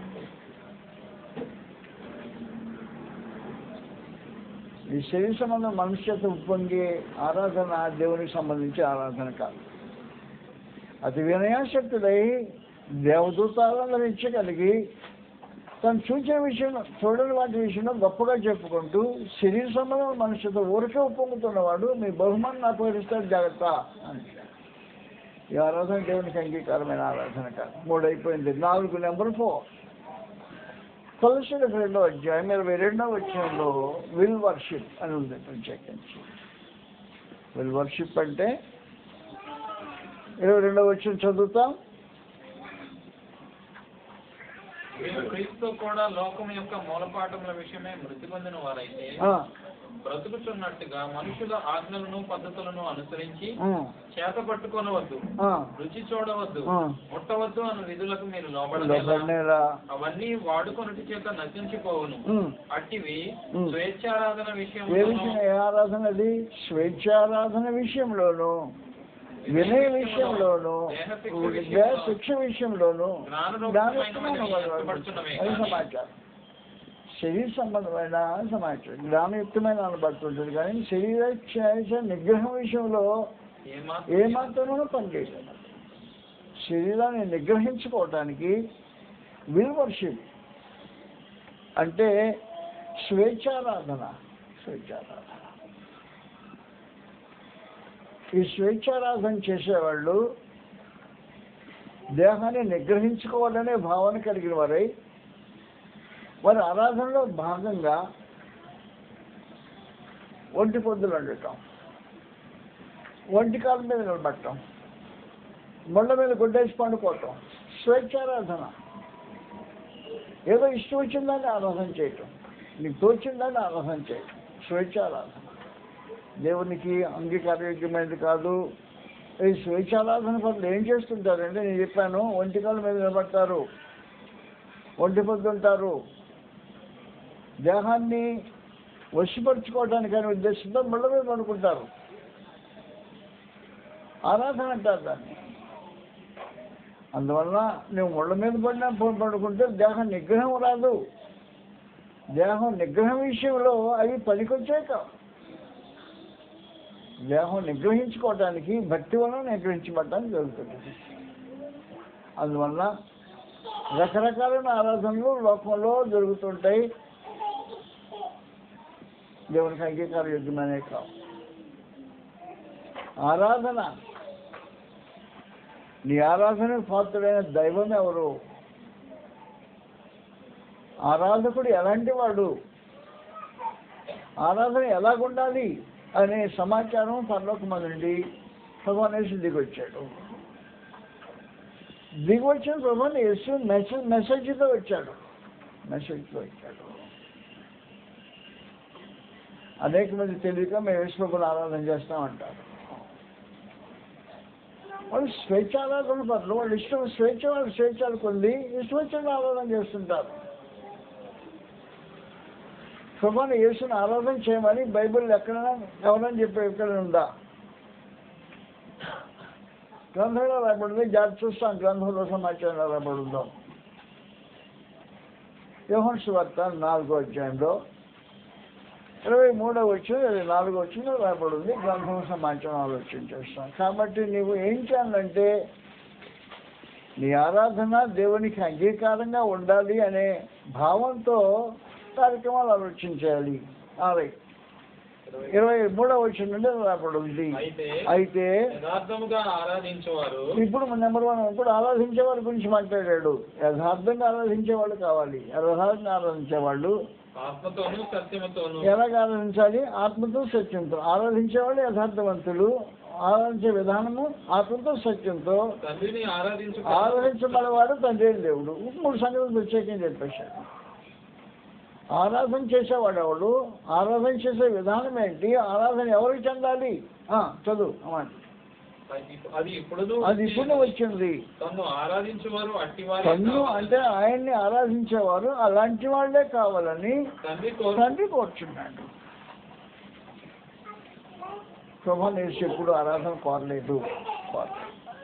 ఈ శరీర సంబంధం మనిషి చేత ఉప్పొంగే ఆరాధన దేవునికి సంబంధించి ఆరాధన కాదు అతి వినయాశక్తుడై దేవదూత ఆరాధన ఇచ్చగలిగి తను చూసిన విషయంలో చూడని వాటి విషయంలో గొప్పగా చెప్పుకుంటూ శరీర సంబంధం మనుషులతో ఊరికే ఉప్పొంగుతున్నవాడు మీ బహుమానం అపహరిస్తాడు జాగ్రత్త అని ఈ ఆరాధన దేవునికి అంగీకారమైన ఆరాధన కాదు మూడు అయిపోయింది నాలుగు నెంబర్ ఫోర్ కొలసలకు రెండో అధ్యాయం ఇరవై రెండో వచ్చంలో విల్ వర్షిప్ అని ఉంది ప్రత్యేకించి విల్ వర్షిప్ అంటే ఇరవై రెండో వచ్చిన చదువుతాం మీరు క్రీస్తు కూడా లోకం యొక్క మూలపాఠముల విషయమే మృతి పొందిన వారైతే ఆ, బ్రతుకుచున్నట్టుగా మనుషుల ఆజ్ఞలను పద్ధతులను అనుసరించి ఆ, చేత పట్టుకొనవద్దు ఆ, రుచి చూడవద్దు ఆ. ముట్టవద్దు అన్న విధులకు మీరు లోబడలేదా లోబడినేరా? అవన్నీ వాడుకొనుటి చేత నశించిపోవును ఉమ్. అట్టివి ఉమ్. స్వేచ్ఛారాధన ఏ విషయంలో విషయం ఏ ఆరాధన అది స్వేచ్ఛారాధన విషయంలోను వినయ విషయంలోను దేహ శిక్ష విషయంలోను జ్ఞానయుక్తమైన వాడు. అది సమాచారం శరీర సంబంధమైన సమాచారం జ్ఞానయుక్తమైన అనబడుతుంటుంది కానీ శరీర క్ష- నిగ్రహం విషయంలో ఏమాత్రం ఏమాత్రమూ పనిచేయలేదు శరీరాన్ని నిగ్రహించుకోవటానికి విల్ వర్షిప్ అంటే స్వేచ్ఛారాధన స్వేచ్ఛారాధన ఈ స్వేచ్ఛారాధన చేసేవాళ్ళు దేహాన్ని నిగ్రహించుకోవాలనే భావన కలిగిన వారై వారి ఆరాధనలో భాగంగా ఒంటి పొద్దులు వండటం ఒంటి కాలు మీద నిలబడటం మొండ మీద గుడ్డేసి పండుకోవటం స్వేచ్ఛారాధన ఏదో ఇష్టం వచ్చిందని ఆరాధన చేయటం నీకు తోచిందని ఆరాధన చేయటం స్వేచ్ఛారాధన దేవునికి అంగీకారయోగ్యమైనది కాదు ఈ స్వేచ్ఛారాధన పనులు ఏం చేస్తుంటారంటే నేను చెప్పాను ఒంటికాల మీద నిలబడతారు ఒంటి పొద్దుంటారు దేహాన్ని వశపరుచుకోవడానికి అనే ఉద్దేశంతో ముళ్ళ మీద పడుకుంటారు ఆరాధన అంటారు దాన్ని అందువల్ల నువ్వు ముళ్ళ మీద పడినా ప- పడుకుంటే దేహం నిగ్రహం రాదు దేహం నిగ్రహం విషయంలో అవి పనికొచ్చాయి కావు దేహం నిగ్రహించుకోవటానికి భక్తి వలన నిగ్రహించబడటానికి జరుగుతుంది అందువల్ల రకరకాలైన ఆరాధనలు లోకంలో జరుగుతుంటాయి దేవునికి అంగీకార యుద్ధమనే కావు ఆరాధన నీ ఆరాధన పాత్రుడైన దైవం ఎవరు ఆరాధకుడు ఎలాంటి వాడు ఆరాధన ఎలాగుండాలి అనే సమాచారం పరలోకమ నుండి భగవానేసి దిగొచ్చాడు దిగొచ్చిన భగవాన్ యేసు మెసేజ్ మెసేజ్తో వచ్చాడు మెసేజ్తో వచ్చాడు అనేక మంది తెలియక మేము యేసుప్రభుని ఆరాధన చేస్తామంటారు వాళ్ళు స్వేచ్ఛ ఆరాధన పట్ల వాళ్ళు ఇష్టం స్వేచ్ఛ వాళ్ళు స్వేచ్ఛలు పొంది ఇష్టం ఆరాధన చేస్తుంటారు ప్రభాని యేసుని ఆరాధన చేయమని బైబిల్ ఎక్కడైనా ఎవరని చెప్పి ఎక్కడ ఉందా గ్రంథంలో రాబడింది జాతి చూస్తాం గ్రంథంలో సమాచారం రాబడిందో యోహన్ సువార్త నాలుగో అధ్యాయంలో ఇరవై మూడో వచ్చిన ఇరవై నాలుగో వచ్చిన రాబడింది గ్రంథం సమాచారం ఆలోచన చేస్తాం కాబట్టి నీవు ఏం చేయాలంటే నీ ఆరాధన దేవునికి అంగీకారంగా ఉండాలి అనే భావంతో కార్యక్రమాలు ఆలోచించాలి ఆరై ఇరవై మూడో వచ్చిన నుండి రాబడింది అయితే అయితే యథార్థముగా ఆరాధించేవారు ఇప్పుడు నెంబర్ వన్ ఇప్పుడు ఆరాధించే వారి గురించి మాట్లాడాడు యథార్థంగా ఆరాధించే వాళ్ళు కావాలి యథార్థంగా ఆరాధించే వాళ్ళు ఆత్మతోనూ సత్యముతోనూ ఎలాగ ఆరాధించాలి ఆత్మతో సత్యంతో ఆరాధించే వాళ్ళు యథార్థవంతులు ఆరాధించే విధానము ఆత్మతో సత్యంతో తండ్రిని ఆరాధించు ఆరాధించబడేవాడు తండ్రి అయిన దేవుడు మూడు సంగతులు ప్రత్యేకంగా చెప్పేశాడు ఆరాధన చేసేవాడు ఎవడు ఆరాధన చేసే విధానం ఏంటి ఆరాధన ఎవరికి చెందాలి ఆ, చదువు అమ్మాయి అది ఇప్పుడు అది ఇప్పుడు వచ్చింది తను ఆరాధించువారు అట్టివారు తన్ను అంటే ఆయన్ని ఆరాధించేవారు అలాంటి వాళ్ళే కావాలని తండ్రి కోరు తండ్రి కోరుచున్నాడు ప్రభా నేను ఎప్పుడు ఆరాధన కోరలేదు కోరలేదు.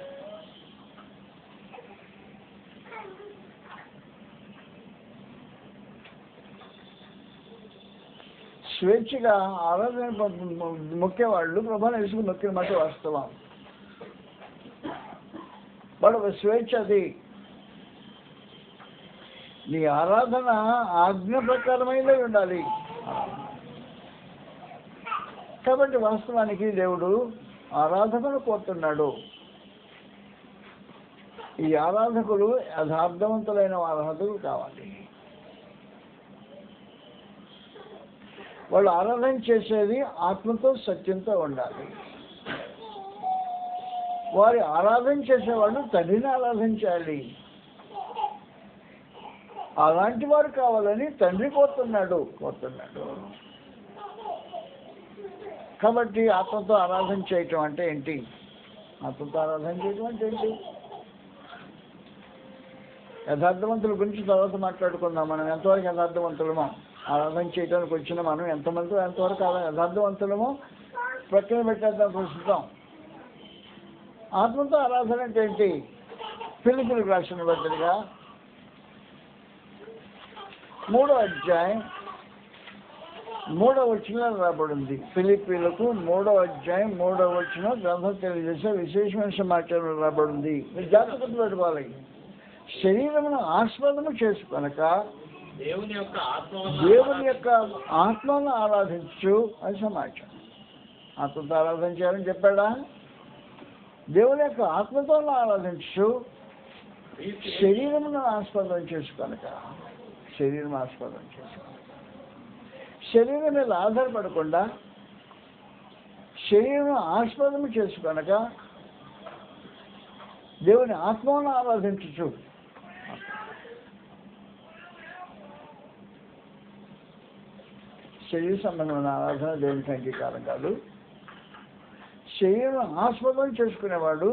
స్వేచ్ఛగా ఆరాధన మొక్కేవాళ్ళు ప్రభాని వేసుకుని మొక్కిన మాట వాస్తవం వాడు ఒక స్వేచ్ఛ అది నీ ఆరాధన ఆజ్ఞ ప్రకారమైనది ఉండాలి కాబట్టి వాస్తవానికి దేవుడు ఆరాధకులు కోరుతున్నాడు ఈ ఆరాధకులు యథార్థవంతులైన ఆరాధకులు కావాలి వాళ్ళు ఆరాధన చేసేది ఆత్మతో సత్యంతో ఉండాలి వారి ఆరాధన చేసేవాళ్ళు తండ్రిని ఆరాధించాలి అలాంటి వారు కావాలని తండ్రి కోరుతున్నాడు కోరుతున్నాడు కాబట్టి ఆత్మతో ఆరాధన చేయటం అంటే ఏంటి ఆత్మతో ఆరాధన చేయటం అంటే ఏంటి యథార్థవంతుల గురించి తర్వాత మాట్లాడుకుందాం మనం ఎంతవరకు యథార్థవంతులమో ఆరాధన చేయడానికి వచ్చిన మనం ఎంతమంది ఎంతవరకు ఆరా- యథార్థవంతులమో ప్రక్కన పెట్టేద్దాం ప్రస్తుతం ఆత్మతో ఆరాధన అంటే ఏంటి పిలుపులకు రాసిన బద్దలుగా మూడో అధ్యాయం మూడో వచనం రాబడింది ఫిలిపీలకు మూడో అధ్యాయం మూడో వచనం గ్రంథం తెలియజేసే విశేషమైన సమాచారం రాబడింది మీరు జాగ్రత్త పెట్టుకోవాలి శరీరమును ఆస్పదము చేసుకొనక దేవుని యొక్క ఆత్మ వలన దేవుని యొక్క ఆత్మను ఆరాధించు అని సమాచారం ఆత్మతో ఆరాధన చేయాలని చెప్పాడా దేవుని యొక్క ఆత్మతో ఆరాధించు క్రీస్తు శరీరమును ఆస్పదం చేసుకొనక శరీరం ఆస్పదం చేసుకో శరీరం మీద ఆధారపడకుండా శరీరం ఆస్పదం చేసుకొనక దేవుని ఆత్మను ఆరాధించచ్చు శరీర సంబంధమైన ఆరాధన దేవునికి అంగీకారం కాదు శరీరం ఆస్పదం చేసుకునేవాడు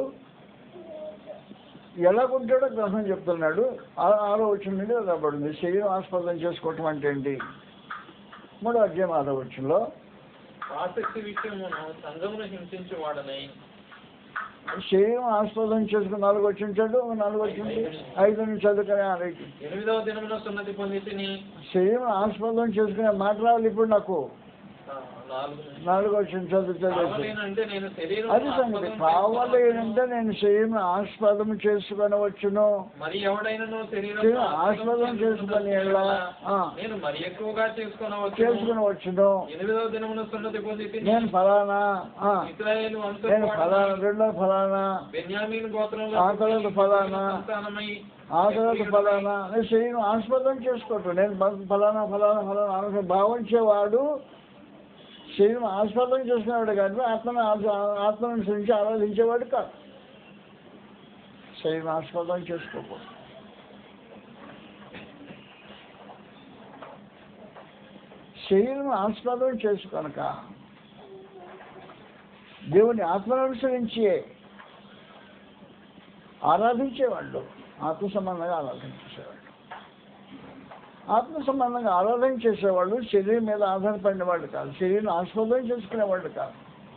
ఎలా ఉంటాడో గ్రంథం చెప్తున్నాడు ఆ- ఆరో వచ్చిన నుండి రాబడింది శరీరం ఆస్పదం చేసుకోవటం అంటే ఏంటి మూడో అధ్యాయం ఆరో వచ్చంలో ఆసక్తి విషయమును సంఘమును హింసించు వాడనై శరీరం ఆస్పదం చేసుకుని నాలుగు వచ్చి ఉంచాడు నాలుగు వచ్చింది ఐదు నుంచి చదువుకునే ఆరోగ్యం ఎనిమిదవ దినమున సున్నతి పొంది తిని శరీరం ఆస్పదం చేసుకునే మాట రావాలి ఇప్పుడు నాకు ఆ, నాలుగు నాలుగు వచ్చి చదువు చదివేసి కావలేనంటే నేను శరీరం అది సంగతి కావాలి అంటే నేను శరీరం ఆస్పదం చేసుకొనవచ్చును మరి ఎవడైనా శరీరం శరీరం ఆస్పదం చేసుకొని ఎలా? ఆ. నేను మరి ఎక్కువగా చేసుకునవచ్చు చేసుకునవచ్చును ఎనిమిదవ దినమున సున్నతి పొంది తిని నేను ఫలానా ఆ, ఇస్రాయేలు నేను ఫలానా రెండో ఫలానా బెన్యామీన్ గోత్రంలో ఆ తర్వాత ఫలానా సంతానమై ఆ తర్వాత ఫలానా నేను శరీరం ఆస్పదం చేసుకోవటం నేను బ- ఫలానా ఫలానా ఫలానా అనుకుని భావించేవాడు శరీరం ఆస్పదం చేసుకునేవాడు కాదు ఆత్మను ఆ- ఆత్మను అనుసరించి ఆరాధించేవాడు కాదు శరీరం ఆస్పదం చేసుకోకూడదు శరీరం ఆస్పదం చేసుకొనక దేవుని ఆత్మను అనుసరించి ఆరాధించేవాళ్ళు ఆత్మ సంబంధంగా ఆరాధించేవాళ్ళు ఆత్మ సంబంధంగా ఆరాధన చేసేవాళ్ళు శరీరం మీద ఆధారపడిన వాళ్ళు కాదు శరీరం ఆస్పదం చేసుకునేవాళ్ళు కాదు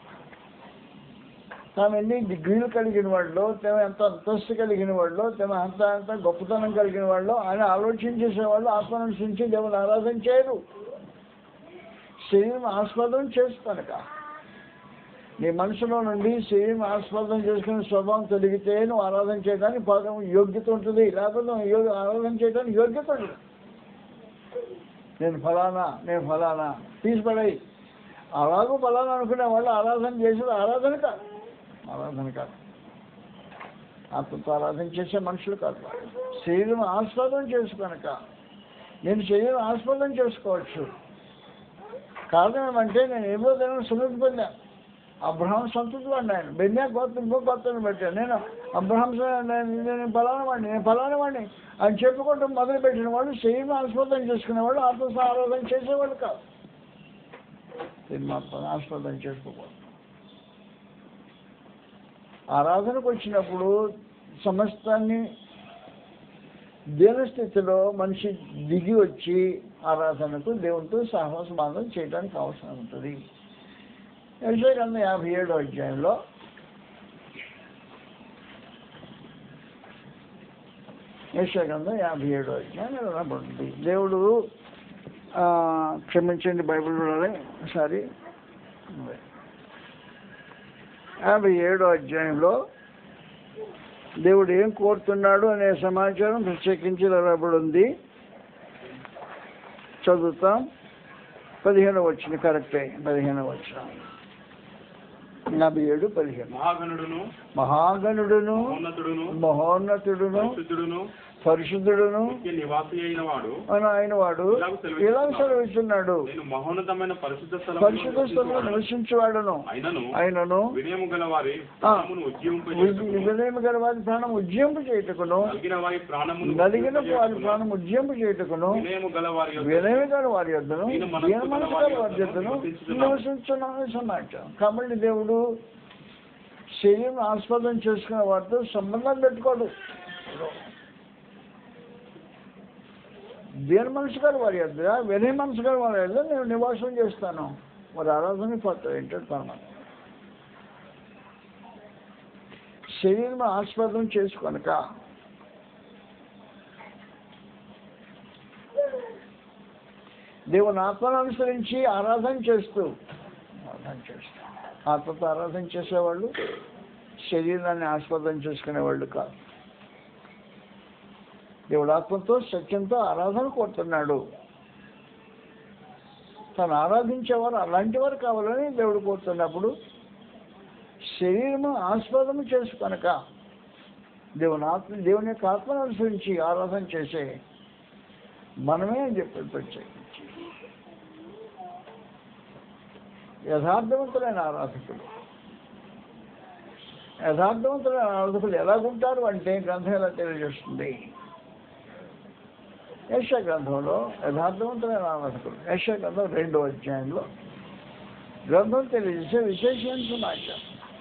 తాము ఎన్ని డిగ్రీలు కలిగిన వాళ్ళు తమ ఎంత అంతస్తు కలిగిన వాళ్ళు తమ అంత అంత గొప్పతనం కలిగిన వాళ్ళు అని ఆలోచించేసేవాళ్ళు ఆత్మను అనుసరించి దేవుని ఆరాధన చేయరు శరీరం ఆస్పదం చేసుకొనక నీ మనసులో నుండి శరీరం ఆస్పదం చేసుకునే స్వభావం తొలగితే నువ్వు ఆరాధన చేయడానికి బాగా యోగ్యత ఉంటుంది లేకపోతే నువ్వు యో- ఆరాధన చేయడానికి యోగ్యత ఉండదు నేను ఫలానా నేను ఫలానా తీసిపడాయి అలాగూ ఫలానా అనుకునే వాళ్ళు ఆరాధన చేసేది ఆరాధన కాదు ఆరాధన కాదు ఆత్మతో ఆరాధన చేసే మనుషులు కాదు వాళ్ళు. శరీరం ఆస్పదం చేసుకొనక నేను శరీరం ఆస్పదం చేసుకోవచ్చు కారణం ఏమంటే నేను ఏమో దినం సున్నతి పొందా అబ్రహాం సంతతి వాడిని ఆయన బెన్యా గోత్రం ఇంకో గోత్రం పెట్టాను నేను అబ్రహాం స- నేను నేను ఫలానా వాడిని నేను ఫలానా వాడిని అని చెప్పుకుంటూ మొదలు పెట్టిన వాడు శరీరం ఆస్పదం చేసుకునేవాడు ఆత్మ ఆరాధన చేసేవాడు కాదు దీన్ని మాత్రం ఆస్పదం చేసుకోకూడదు ఆరాధనకు వచ్చినప్పుడు సమస్తాన్ని దేవస్థితిలో మనిషి దిగి వచ్చి ఆరాధనకు దేవునితో సహవాసమానం చేయడానికి అవసరం ఉంటుంది యశగ్రంథం యాభై ఏడో అధ్యాయంలో యశగ్రంథం యాభై ఏడో అధ్యాయం రాబడుతుంది దేవుడు ఆ, క్షమించండి బైబిల్ చూడాలి సారీ యాభై ఏడో అధ్యాయంలో దేవుడు ఏం కోరుతున్నాడు అనే సమాచారం ప్రత్యేకించి రాబడి ఉంది చదువుతాం పదిహేను వచ్చిన కరెక్టే పదిహేను వచ్చిన యాభై ఏడు పదిహేను మహాగణుడును మహాగణుడును మహోన్నతుడును మహోన్నతుడును పరిశుద్ధుడును పరిశుద్ధుడును నిత్య నివాసి అయిన వాడు అని ఆయన వాడు ఇలా సెలవిస్తున్నాడు నేను మహోన్నతమైన పరిశుద్ధ పరిశుద్ధ స్థలంలో స్థలం నివసించేవాడును అయినను ఆయనను వినయము గల వారి ఆ. ప్రాణమును ఉజ్జీవింపజేయుటకు, వినయం గల వారి ప్రాణం ఉజ్జీంపు చేయుటకును నలిగిన వారి ప్రాణమును నలిగిన వారి ఉజ్జీవింపజేయుటకును, ప్రాణం ఉజ్జీంపు చేయుటకును వినయము గల వారి యొద్ద వినయం గల వారి యొద్దను దీన మనస్సు దీన మనసు గల వారి యొద్దను నివసించున్నాను సమాచారం కాబట్టి దేవుడు శరీరం ఆస్పదం చేసుకునే వారితో సంబంధం పెట్టుకోడు దేని మనసు గారు వారి యొద్ద వినయ మనసు గారు వారి యొద్ద నేను నివాసం చేస్తాను వారి ఆరాధన పట్టు ఏంటంటే పరమాత్మ శరీరం ఆస్పదం చేసుకొనక దేవుని ఆత్మను అనుసరించి ఆరాధన చేస్తూ ఆరాధన చేస్తూ ఆత్మతో ఆరాధన చేసేవాళ్ళు శరీరాన్ని ఆస్పదం చేసుకునేవాళ్ళు కాదు దేవుడు ఆత్మతో సత్యంతో ఆరాధన కోరుతున్నాడు తను ఆరాధించేవారు అలాంటి వారు కావాలని దేవుడు కోరుతున్నప్పుడు శరీరము ఆస్పదము చేసుకొనక దేవుని ఆత్మ దేవుని యొక్క ఆత్మను అనుసరించి ఆరాధన చేసే మనమే అని చెప్పి ప్రత్యేకించి యథార్థవంతులైన ఆరాధకులు యథార్థవంతులైన ఆరాధకులు ఎలాగుంటారు అంటే గ్రంథం ఎలా తెలియజేస్తుంది యశ గ్రంథంలో యథార్థవంతులైన ఆరాధకులు యశ గ్రంథం రెండో అధ్యాయంలో గ్రంథం తెలియజేసే విశేషమైన సమాచారం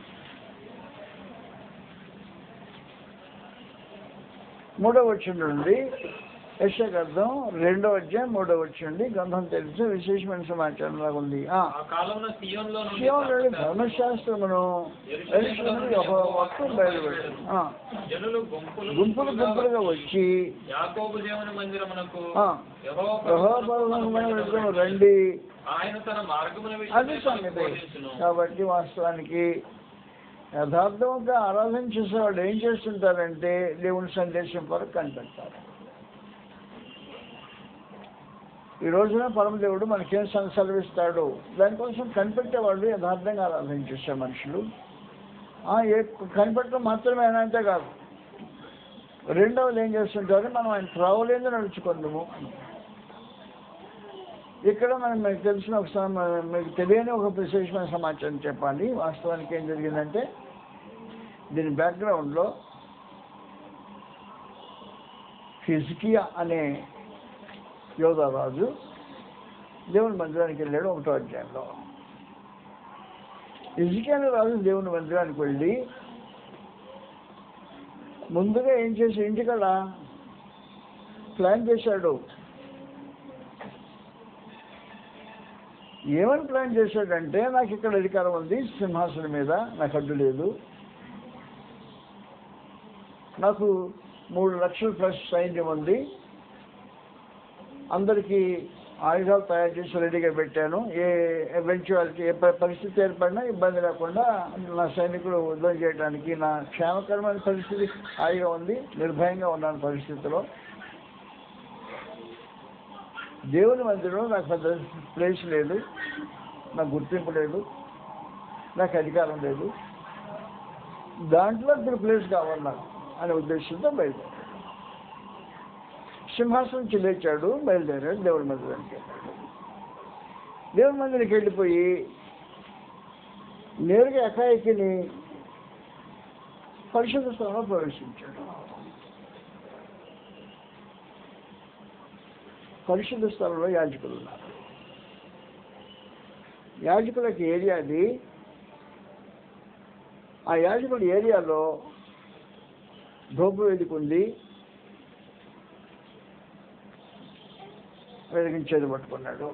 మూడవ వచ్చిన నుండి యశ గ్రంథం రెండో అధ్యాయం మూడవ వచ్చిన నుండి గ్రంథం తెలిసే విశేషమైన సమాచారం లాగా ఉంది ఆ, ఆ కాలంలో సియోన్లో నుండి శివుడు ధర్మశాస్త్రమును యెరూషలేమును యెహోవాకు బయలుపెట్టాడు. ఆ జనులు గుంపులు గుంపులు గుంపులుగా వచ్చి యాకోబు దేవుని మందిరమునకు ఆ, యెహోవా యెహోవా రండి ఆయన తన మార్గముల అది విషయమై సంగతి బోధించును. కాబట్టి వాస్తవానికి యథార్థంగా ఆరాధన చేసేవాళ్ళు ఏం చేస్తుంటారంటే దేవుని సందేశం కొరకు కనిపెడతారు ఈ రోజున పరమదేవుడు మనకేం సం- సెలవిస్తాడు దానికోసం కనిపెట్టేవాళ్ళు యథార్థంగా ఆరాధన చేసే మనుషులు ఆ, ఏ కనిపెట్టడం మాత్రమే అంతే కాదు రెండవది ఏం చేస్తుంటారు మనం ఆయన త్రావలేదు నడుచుకుందాము ఇక్కడ మనం మీకు తెలిసిన ఒక సమ- మీకు తెలియని ఒక విశేషమైన సమాచారం చెప్పండి వాస్తవానికి ఏం జరిగిందంటే దీని బ్యాక్గ్రౌండ్లో హిజ్కియా అనే యోధారాజు దేవుని మందిరానికి వెళ్ళాడు ఒకటో అధ్యాయంలో హిజ్కియా అనే రాజు దేవుని మందిరానికి వెళ్ళి ముందుగా ఏం చేసి ఇంటికాడ ప్లాన్ చేశాడు ఏమని ప్లాన్ చేశాడంటే నాకు ఇక్కడ అధికారం ఉంది సింహాసనం మీద నాకు అడ్డు లేదు నాకు మూడు లక్షల ప్లస్ సైన్యం ఉంది అందరికీ ఆయుధాలు తయారు చేసి రెడీగా పెట్టాను ఏ ఎవెన్చువాలిటీ ఏ ప- పరిస్థితి ఏర్పడినా ఇబ్బంది లేకుండా నా సైనికులు యుద్ధం చేయడానికి నా క్షేమకరమైన పరిస్థితి హాయిగా ఉంది నిర్భయంగా ఉన్నాను పరిస్థితిలో దేవుని మందిరంలో నాకు పెద్ద ప్లేస్ లేదు నాకు గుర్తింపు లేదు నాకు అధికారం లేదు దాంట్లో ఇప్పుడు ప్లేస్ కావాలి నాకు అనే ఉద్దేశంతో బయలుదేరాడు సింహాసనం నుంచి లేచాడు బయలుదేరాడు దేవుడి మందిరానికి వెళ్ళాడు దేవుడి మందిరానికి వెళ్ళిపోయి నేరుగా ఎకాయికిని పరిశుద్ధ స్థలంలో ప్రవేశించాడు పరిశుద్ధ స్థలంలో యాజకులు ఉన్నారు యాజకులకి ఏరియా అది ఆ యాజకుల ఏరియాలో ధూపవేదిక ఉంది వెలిగించేది పట్టుకున్నాడు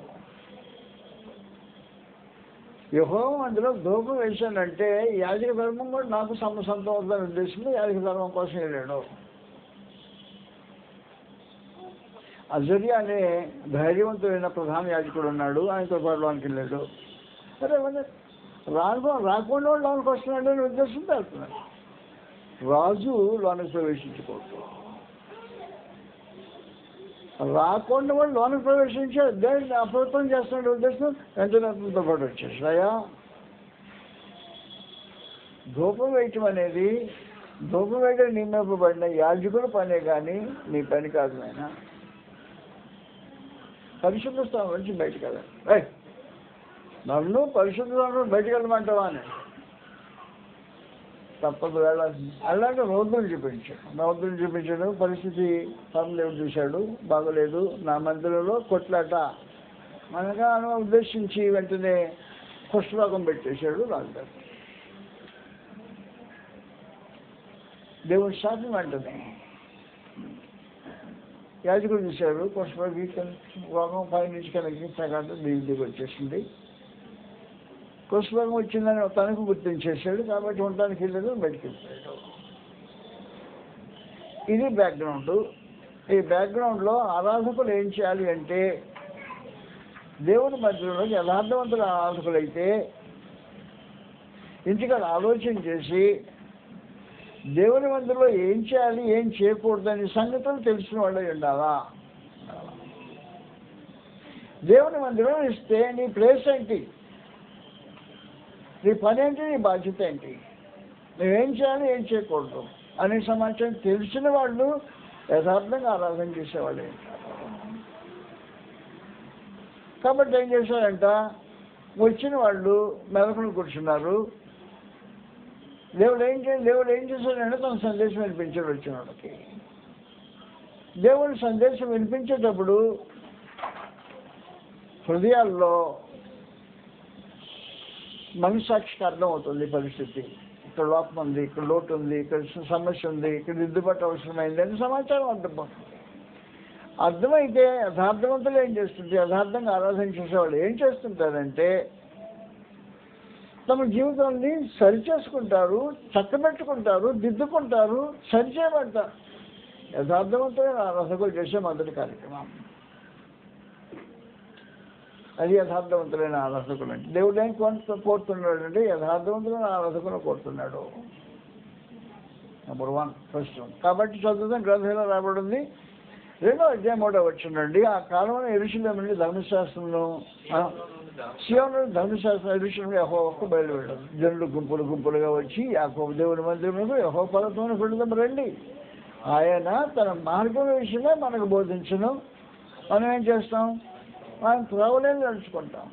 యహో అందులో ధూపం వేశానంటే యాజక ధర్మం కూడా నాకు సమ సంతోషాన్ని ఉద్దేశంలో యాజక ధర్మం కోసం వెళ్ళాడు అజర్య అనే ధైర్యవంతుడైన ప్రధాన యాజకుడు ఉన్నాడు ఆయనతో పాటు లోనికి వెళ్ళాడు సరే మరి రాను రాకుండా వాడు లోనికి వస్తున్నాడు అనే ఉద్దేశంతో వెళ్తున్నాడు రాజు లోనికి ప్రవేశించకూడదు రాకుండా వాడు లోనికి ప్రవేశించాడు దేని అప్రవృత్తం చేస్తున్నాడు ఉద్దేశం వెంటనే అతనితో పాటు వచ్చేసాడు అయ్యా ధూపం వేయటం అనేది ధూపం వేయడం నియమింపబడిన యాజకుల పనే కానీ నీ పని కాదు నాయన పరిశుద్ధ స్థానం నుంచి బయటకు వెళ్ళాలి ఏయ్, నన్ను పరిశుద్ధ స్థానం నుంచి బయటకు వెళ్ళమంటావా అని తప్పదు వెళ్ళాల్సింది అలాగే రౌద్రం చూపించాడు రౌద్రం చూపించాడు పరిస్థితి పనులు చూశాడు బాగలేదు నా మందిరంలో కొట్లాట మనగా ఉద్దేశించి వెంటనే కుష్ఠరోగం పెట్టేశాడు రాజుగారు దేవుడి శాపం వెంటనే యాజకుడు చూశాడు కుష్ఠరోగి రోగం పై నుంచి కనుక ప్రకారం దిగి దిగి వచ్చేసింది కుష్ఠరోగం వచ్చిందని తనకు గుర్తించేశాడు కాబట్టి ఉండడానికి వెళ్ళాడు బయటికి వెళ్ళాడు ఇది బ్యాక్గ్రౌండ్ ఈ బ్యాక్గ్రౌండ్లో ఆరాధకులు ఏం చేయాలి అంటే దేవుని మధ్యలో యథార్థవంతుల ఆరాధకులైతే ఇంటికాడ ఆలోచన చేసి దేవుని మందిలో ఏం చేయాలి ఏం చేయకూడదని సంగతులు తెలిసిన వాళ్ళే ఉండాలా దేవుని మందిరం ఇస్తే నీ ప్లేస్ ఏంటి నీ పని ఏంటి నీ బాధ్యత ఏంటి నువ్వేం చేయాలి ఏం చేయకూడదు అనే సమాచారం తెలిసిన వాళ్ళు యథార్థంగా ఆరాధన చేసేవాళ్ళు కాబట్టి ఏం చేశారంట వచ్చిన వాళ్ళు మెదకులు కూర్చున్నారు దేవుడు ఏం చేయాలి దేవుడు ఏం చేశాడంటే తన సందేశం వినిపించాడు వచ్చిన వాళ్ళకి దేవుడి సందేశం వినిపించేటప్పుడు హృదయాల్లో మనసాక్షికి అర్థమవుతుంది పరిస్థితి ఇక్కడ లోపం ఉంది ఇక్కడ లోటు ఉంది ఇక్కడ సమస్య ఉంది ఇక్కడ దిద్దుబాటు అవసరమైంది అని సమాచారం అర్థమవుతుంది అర్థమైతే యథార్థవంతులు ఏం చేస్తుంది యథార్థంగా ఆరాధన చేసేవాళ్ళు ఏం చేస్తుంటారంటే తమ జీవితాన్ని సరిచేసుకుంటారు చక్కబెట్టుకుంటారు దిద్దుకుంటారు సరిచేయబడతారు యథార్థవంతమైన ఆరాధకులు చేసే మొదటి కార్యక్రమం అది యథార్థవంతులైన ఆరాధకులు అంటే దేవుడు ఏం కొంత కోరుతున్నాడు అంటే యథార్థవంతులైన ఆరాధకులు కోరుతున్నాడు నెంబర్ వన్ ఫస్ట్ వన్ కాబట్టి చదువుతాం గ్రంథంలో రాబడింది రెండో అధ్యాయం మూడో వచ్చిండండి ఆ కాలంలో ఎరుషులేం నుండి ధర్మశాస్త్రంలో శివను ధర్మశాస్త్రం ఎరుషులు యహోకు బయలుపెట్టారు జనులు గుంపులు గుంపులుగా వచ్చి యాకో దేవుని మందిరంలో యహో పర్వతమైన పెడదాం రండి ఆయన తన మార్గం విషయమే మనకు బోధించను మనం ఏం చేస్తాం మనం త్రోవలేని నడుచుకుంటాం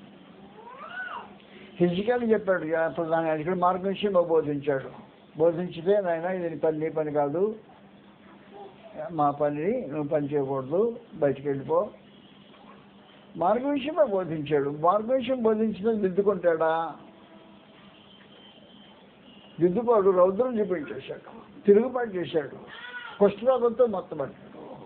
హిజికల్ చెప్పాడు "యా ప్రధాన యాజకుడు మార్గం విషయం బోధించాడు బోధించితే నాయన ఇది నీ పని నీ పని కాదు మా పని నువ్వు పని చేయకూడదు బయటికి వెళ్ళిపో మార్గ విషయమే బోధించాడు మార్గ విషయం బోధించిన దిద్దుకుంటాడా దిద్దుకోడు రౌద్రం చూపించేశాడు తిరుగుబాటు చేశాడు కుష్ఠరోగంతో మొత్తం పట్టాడు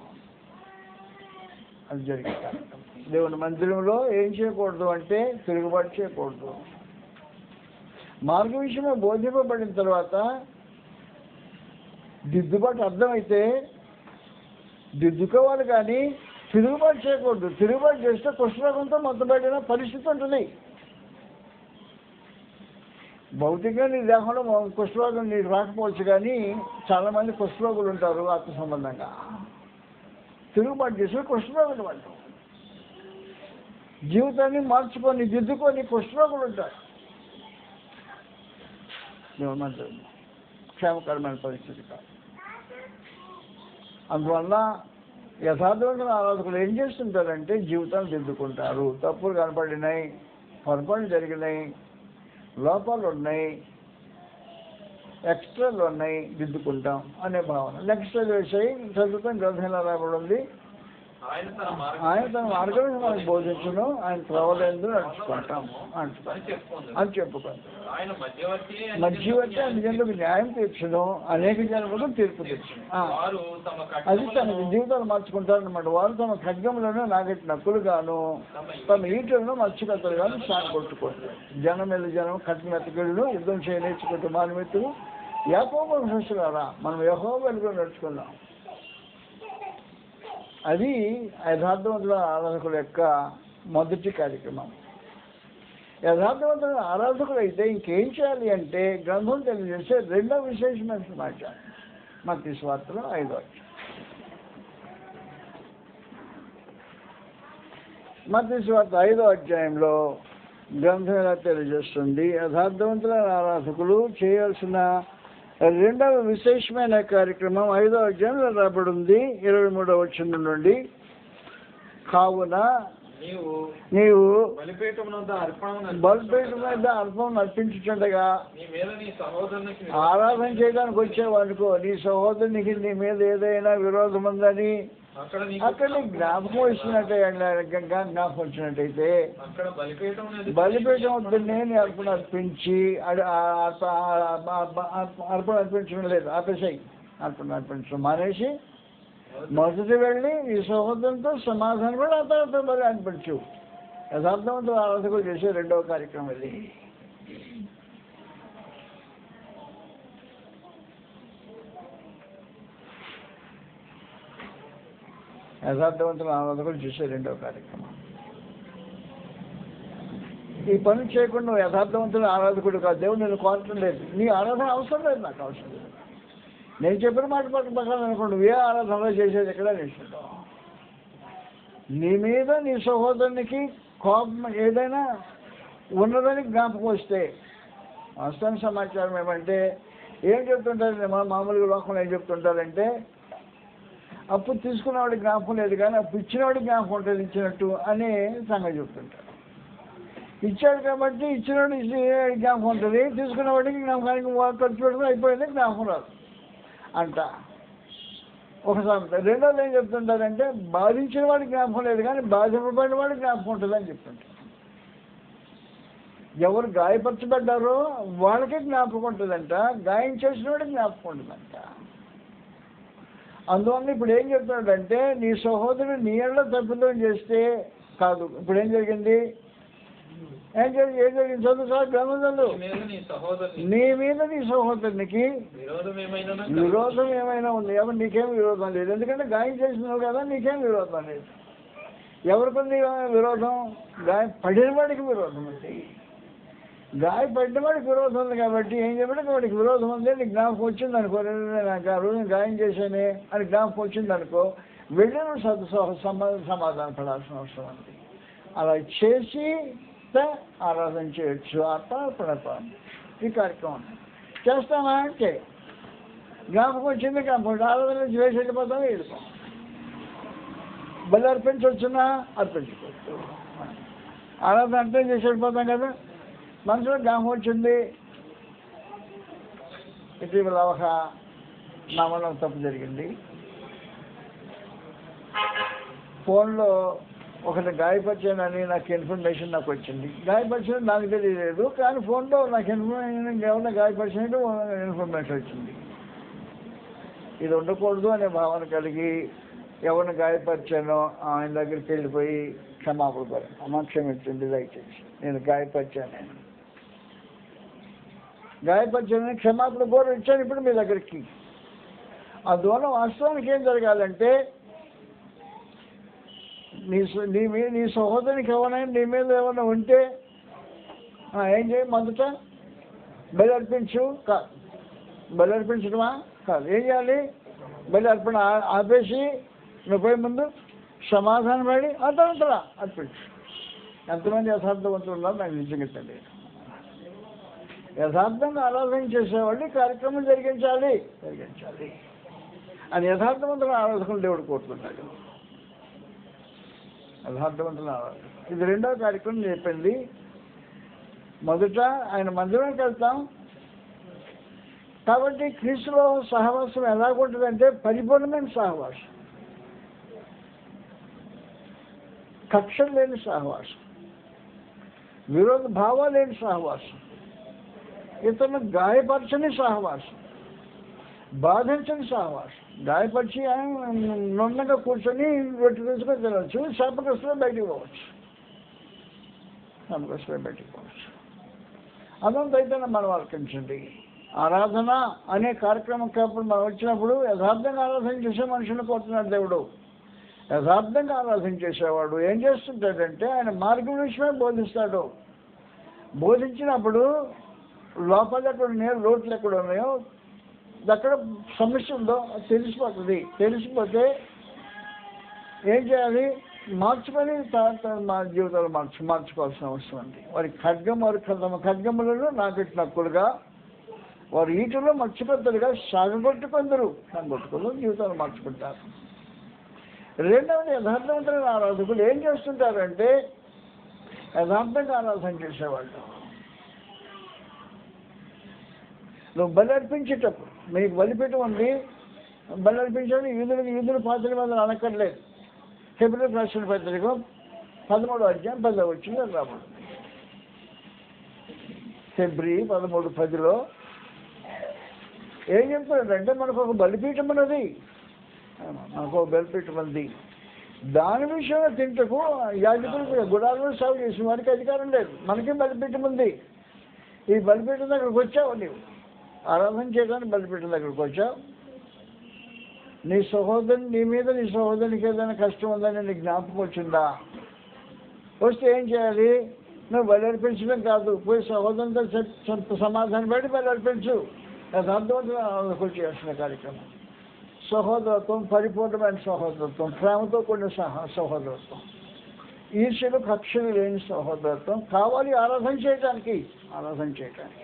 అది జరిగే కార్యక్రమం దేవుని మందిరంలో ఏం చేయకూడదు అంటే తిరుగుబాటు చేయకూడదు మార్గ విషయమే బోధింపబడిన తర్వాత దిద్దుబాటు అర్థమైతే దిద్దుకోవాలి కానీ తిరుగుబాటు చేయకూడదు తిరుగుబాటు చేస్తే కుష్ఠరోగంతో మొత్తబడిన పరిస్థితి ఉంటుంది భౌతికంగా నీ దేహంలో మొ- కుష్ఠరోగం నీకు రాకపోవచ్చు కానీ చాలా మంది కుష్ఠరోగులు ఉంటారు ఆత్మ సంబంధంగా తిరుగుబాటు చేస్తే కుష్ఠరోగులు వాళ్ళు జీవితాన్ని మార్చుకొని దిద్దుకొని కుష్ఠరోగులు ఉంటారు ఏమంటారు క్షేమకరమైన పరిస్థితి కాదు అందువల్ల యథార్థమైన ఆరాధకులు ఏం చేస్తుంటారంటే జీవితాన్ని దిద్దుకుంటారు తప్పులు కనపడినాయి పొరపాట్లు జరిగినాయి లోపాలు ఉన్నాయి ఎక్స్ట్రాలు ఉన్నాయి దిద్దుకుంటాం అనే భావన నెక్స్ట్ వేసాయి చదువుతాం గ్రంథంలో రాబడి ఉంది ఆయన తన మార్గం ఆయన తన మార్గం మనకు బోధించును ఆయన త్రవలేదు నడుచుకుంటాం అని అంటున్నాం చెప్పుకుంది అని చెప్పుకుంటాం ఆయన మధ్యవర్తి మధ్యవర్తి అన్ని జనులకు న్యాయం తీర్చడం అనేక జనులకు తీర్పు తీర్చడం ఆ. వారు తమ అది తన కట్టములను జీవితాలు మార్చుకుంటారన్నమాట వారు తమ ఖడ్గములను నాగటి నక్కులు గాను తమ ఈటలను మత్స్యకత్తలు గాను సాగు కొట్టుకుంటారు జనం మీద జనం కట్టినట్టుకెళ్ళు యుద్ధం చేయనేర్చుకుంటూ మానమిత్తులు యాకోబ వంశస్థులారా మనం యహో వెలుగు నడుచుకుందాం అది యథార్థవంతుల ఆరాధకుల యొక్క మొదటి కార్యక్రమం యథార్థవంతుల ఆరాధకులు అయితే ఇంకేం చేయాలి అంటే గ్రంథం తెలియజేసే రెండో విశేషమైన సమాచారం మత్తి స్వార్థలో ఐదో అధ్యాయం. మత్తి స్వార్థ ఐదో అధ్యాయంలో గ్రంథం ఎలా తెలియజేస్తుంది యథార్థవంతుల ఆరాధకులు చేయాల్సిన రెండవ విశేషమైన కార్యక్రమం ఐదో అధ్యాయంలో రాబడింది ఇరవై మూడవ వచ్చిన నుండి కావున నీవు నీవు బలిపీఠమునంత అర్పణమును బలిపీఠ మీద అల్పం నర్పించుచుండగా నీ మీద నీ సహోదరునికి ఆరాధన చేయడానికి వచ్చేవాడుకో నీ సహోదరునికి నీ మీద ఏదైనా విరోధం ఉందని అక్కడ నీకు అక్కడ నీకు జ్ఞాపకం ఇచ్చినట్టే జ్ఞాపకం వచ్చినట్టయితే అక్కడ బలిపీఠం అనేది బలిపీఠం వద్ద నేను అర్పణ అర్పించి అడ- ఆ- అర్ప- ఆ- ఆ- ఆ- అర్పణ అర్పించడం లేదు ఆపేసాయి అర్పణ అర్పించడం మానేసి మొదటి వెళ్ళి ఈ సహోదరులతో సమాధానం కూడా ఆ తర్వాత బలి అర్పించు యథార్థవంతుల ఆరాధకులు చేసే రెండవ కార్యక్రమం ఇది యథార్థవంతుల ఆరాధకులు చేసే రెండవ కార్యక్రమం ఈ పని చేయకుండా నువ్వు యథార్థవంతుల ఆరాధకుడు కాదు దేవుడు నేను కోరటం లేదు నీ ఆరాధన అవసరం లేదు నాకు అవసరం లేదు నేను చెప్పిన మాట పట్ల ప్రకారం అనుకోండి నువ్వే ఆరాధన చేసేది ఎక్కడ నేర్చుకుంటావు నీ మీద నీ సహోదరునికి కోపం ఏదైనా ఉన్నదని జ్ఞాపకం వస్తే వాస్తవ సమాచారం ఏమంటే ఏం చెప్తుంటారు మా మామూలుగా లోకంలో ఏం చెప్తుంటారంటే అప్పు తీసుకున్నవాడికి జ్ఞాపకం లేదు కానీ అప్పు ఇచ్చినవాడికి జ్ఞాపకం ఉంటుంది ఇచ్చినట్టు అనే సంగతి చెప్తుంటారు ఇచ్చాడు కాబట్టి ఇచ్చినవాడు ఇచ్చి జ్ఞాపకం ఉంటుంది తీసుకున్నవాడికి జ్ఞాపకానికి వా- ఖర్చు పెట్టుకుని అయిపోయింది జ్ఞాపకం రాదు అంట ఒక సామెత రెండోది ఏం చెప్తుంటారంటే బాధించిన వాడికి జ్ఞాపకం లేదు కానీ బాధింపబడిన వాడికి జ్ఞాపకం ఉంటుంది అని చెప్తుంటారు ఎవరు గాయపరచబడ్డారో వాళ్ళకే జ్ఞాపకం ఉంటుందంట గాయం చేసిన వాడికి జ్ఞాపకం ఉంటుందంట అందువల్ల ఇప్పుడు ఏం చెప్తున్నాడంటే నీ సహోదరుడు నీ ఏళ్ళ తప్పిదం చేస్తే కాదు ఇప్పుడు ఏం జరిగింది ఏం జరిగింది ఏం జరిగింది చదువు సార్ గ్రంథం చదువు నీ మీద నీ సహోదరుని నీ మీద నీ సహోదరునికి విరోధం ఏమైనా విరోధం ఏమైనా ఉంది ఎవరు నీకేం విరోధం లేదు ఎందుకంటే గాయం చేసినావు కదా నీకేం విరోధం లేదు ఎవరికి ఉంది విరోధం గాయం పడిన వాడికి విరోధం ఉంది గాయపడిన వాడికి విరోధం ఉంది కాబట్టి ఏం చెప్పడానికి వాడికి విరోధం ఉంది నీకు జ్ఞాపకం వచ్చింది అనుకో "రే, నాకు ఆ రోజు గాయం చేశానే అని జ్ఞాపకం వచ్చింది అనుకో వెళ్ళిన సద్ సమాధాన సమాధానం పడాల్సిన అవసరం ఉంది అలా చేసి తే ఆరాధన చేయొచ్చు అర్పణ ఈ కార్యక్రమం చేస్తామా అంటే జ్ఞాపకం వచ్చింది జ్ఞాపకం ఆరాధన నుంచి వేసి వెళ్ళిపోతాం వెళ్ళిపోతాం బలి అర్పించవచ్చునా అర్పించుకోవచ్చు ఆరాధన అంటే చేసి వెళ్ళిపోతాం కదా మనసులో జ్ఞాపకం వచ్చింది ఇటీవల ఒక నా వల్ల తప్పు జరిగింది ఫోన్లో ఒకటి గాయపరిచానని నాకు ఇన్ఫర్మేషన్ నాకు వచ్చింది గాయపరిచిన నాకు తెలియలేదు కానీ ఫోన్లో నాకు ఇన్ఫర్మేషన్ ఏమన్నా గాయపరిచినట్టు ఇన్ఫర్మేషన్ వచ్చింది ఇది ఉండకూడదు అనే భావన కలిగి ఎవరిని గాయపరిచానో ఆయన దగ్గరికి వెళ్ళిపోయి క్షమాపణ పడి అమ్మ క్షమించండి దయచేసి నేను గాయపరిచాను నేను గాయపరిచానని క్షమాపణ కోరి ఇచ్చాను ఇప్పుడు మీ దగ్గరికి అందువల్ల వాస్తవానికి ఏం జరగాలంటే నీ స- నీ మీద నీ సహోదరునికి ఎవరైనా నీ మీద ఏమైనా ఉంటే ఆ, ఏం చేయి మొదట బలి అర్పించు కాదు బలి అర్పించడమా కాదు ఏం చేయాలి బలి అర్పణ ఆ- ఆపేసి నువ్వు పోయే ముందు సమాధానం పడి ఆ తర్వాత రా, అర్పించు ఎంతమంది యథార్థవంతులు ఉన్నారు నాకు నిజంగా తెలియదు యథార్థంగా ఆరాధన చేసేవాళ్ళు ఈ కార్యక్రమం జరిగించాలి జరిగించాలి అని యథార్థవంతుల ఆరాధకులు దేవుడు కోరుతున్నాడు యథార్థవంతుల ఆరాధన ఇది రెండవ కార్యక్రమం చెప్పింది మొదట ఆయన మందిరానికి వెళ్తాం కాబట్టి క్రీస్తులో సహవాసం ఎలాగుంటుందంటే పరిపూర్ణమైన సహవాసం కక్ష లేని సహవాసం విరోధ భావాలు లేని సహవాసం ఇతను గాయపరచని సహవాసం బాధించని సహవాసం గాయపరిచి ఆయన నున్నగా కూర్చొని రొట్టె తీసుకొని తినవచ్చు శాపగ్రస్తులో బయటికి పోవచ్చు శాపగ్రస్తులో బయటికి పోవచ్చు అదంతా అయితే మనం ఆలకించండి ఆరాధన అనే కార్యక్రమం కాప్పుడు మనం వచ్చినప్పుడు యథార్థంగా ఆరాధన చేసే మనుషులు కోరుతున్నాడు దేవుడు యథార్థంగా ఆరాధన చేసేవాడు ఏం చేస్తుంటాడంటే ఆయన మార్గం విషయమే బోధిస్తాడు బోధించినప్పుడు లోపల ఎక్కడ ఉన్నాయో లోట్లు ఎక్కడ ఉన్నాయో అక్కడ సమస్య ఉందో అది తెలిసిపోతుంది తెలిసిపోతే ఏం చేయాలి మార్చుకొని తా- తా- మా జీవితాలు మార్చు మార్చుకోవాల్సిన అవసరం ఉంది వారి ఖడ్గం వారి తమ ఖడ్గములను నాకెట్టు నక్కులుగా వారు ఈటలో మర్చిపోతారుగా సాగగొట్టుకుందరు సాగొట్టుకుని జీవితాలు మార్చుకుంటారు రెండవది యథార్థవంతమైన ఆరాధకులు ఏం చేస్తుంటారంటే యథార్థంగా ఆరాధన చేసేవాళ్ళు నువ్వు బలి అర్పించేటప్పుడు మీకు బలిపీఠం ఉంది బలి అర్పించడం ఈదులకు ఈదులు పాత్ర మీద అనక్కర్లేదు ఫిబ్రవరి రాసిన పత్రిక పదమూడు అధ్యాయం పదో వచ్చింది రాబడు ఫిబ్రవరి పదమూడు పదిలో ఏం చెప్తున్నాడంటే మనకు ఒక బలిపీఠం ఉన్నది మనకు ఒక బలిపీఠం ఉంది దాని విషయంలో తింటకు యాజకులకు గుడాలను సాగు చేసిన వారికి అధికారం లేదు మనకి బలిపీఠం ఉంది ఈ బలిపీఠం దగ్గరకు వచ్చావు నీవు ఆరాధన చేయడానికి బలిపీఠం దగ్గరకు వచ్చావు నీ సహోదరుని నీ మీద నీ సహోదరునికి ఏదైనా కష్టం ఉందని నీకు జ్ఞాపకం వచ్చిందా వస్తే ఏం చేయాలి నువ్వు బలి అర్పించడం కాదు పోయి సహోదరునితో చెప్- చెప్ సమాధానం పెట్టి బలి అర్పించు యథార్థవంతులు ఆలోచన చేస్తున్న కార్యక్రమం సహోదరత్వం పరిపూర్ణమైన సహోదరత్వం ప్రేమతో కూడిన సహ సహోదరత్వం ఈర్ష్యలు కక్షలు లేని సహోదరత్వం కావాలి ఆరాధన చేయడానికి ఆరాధన చేయడానికి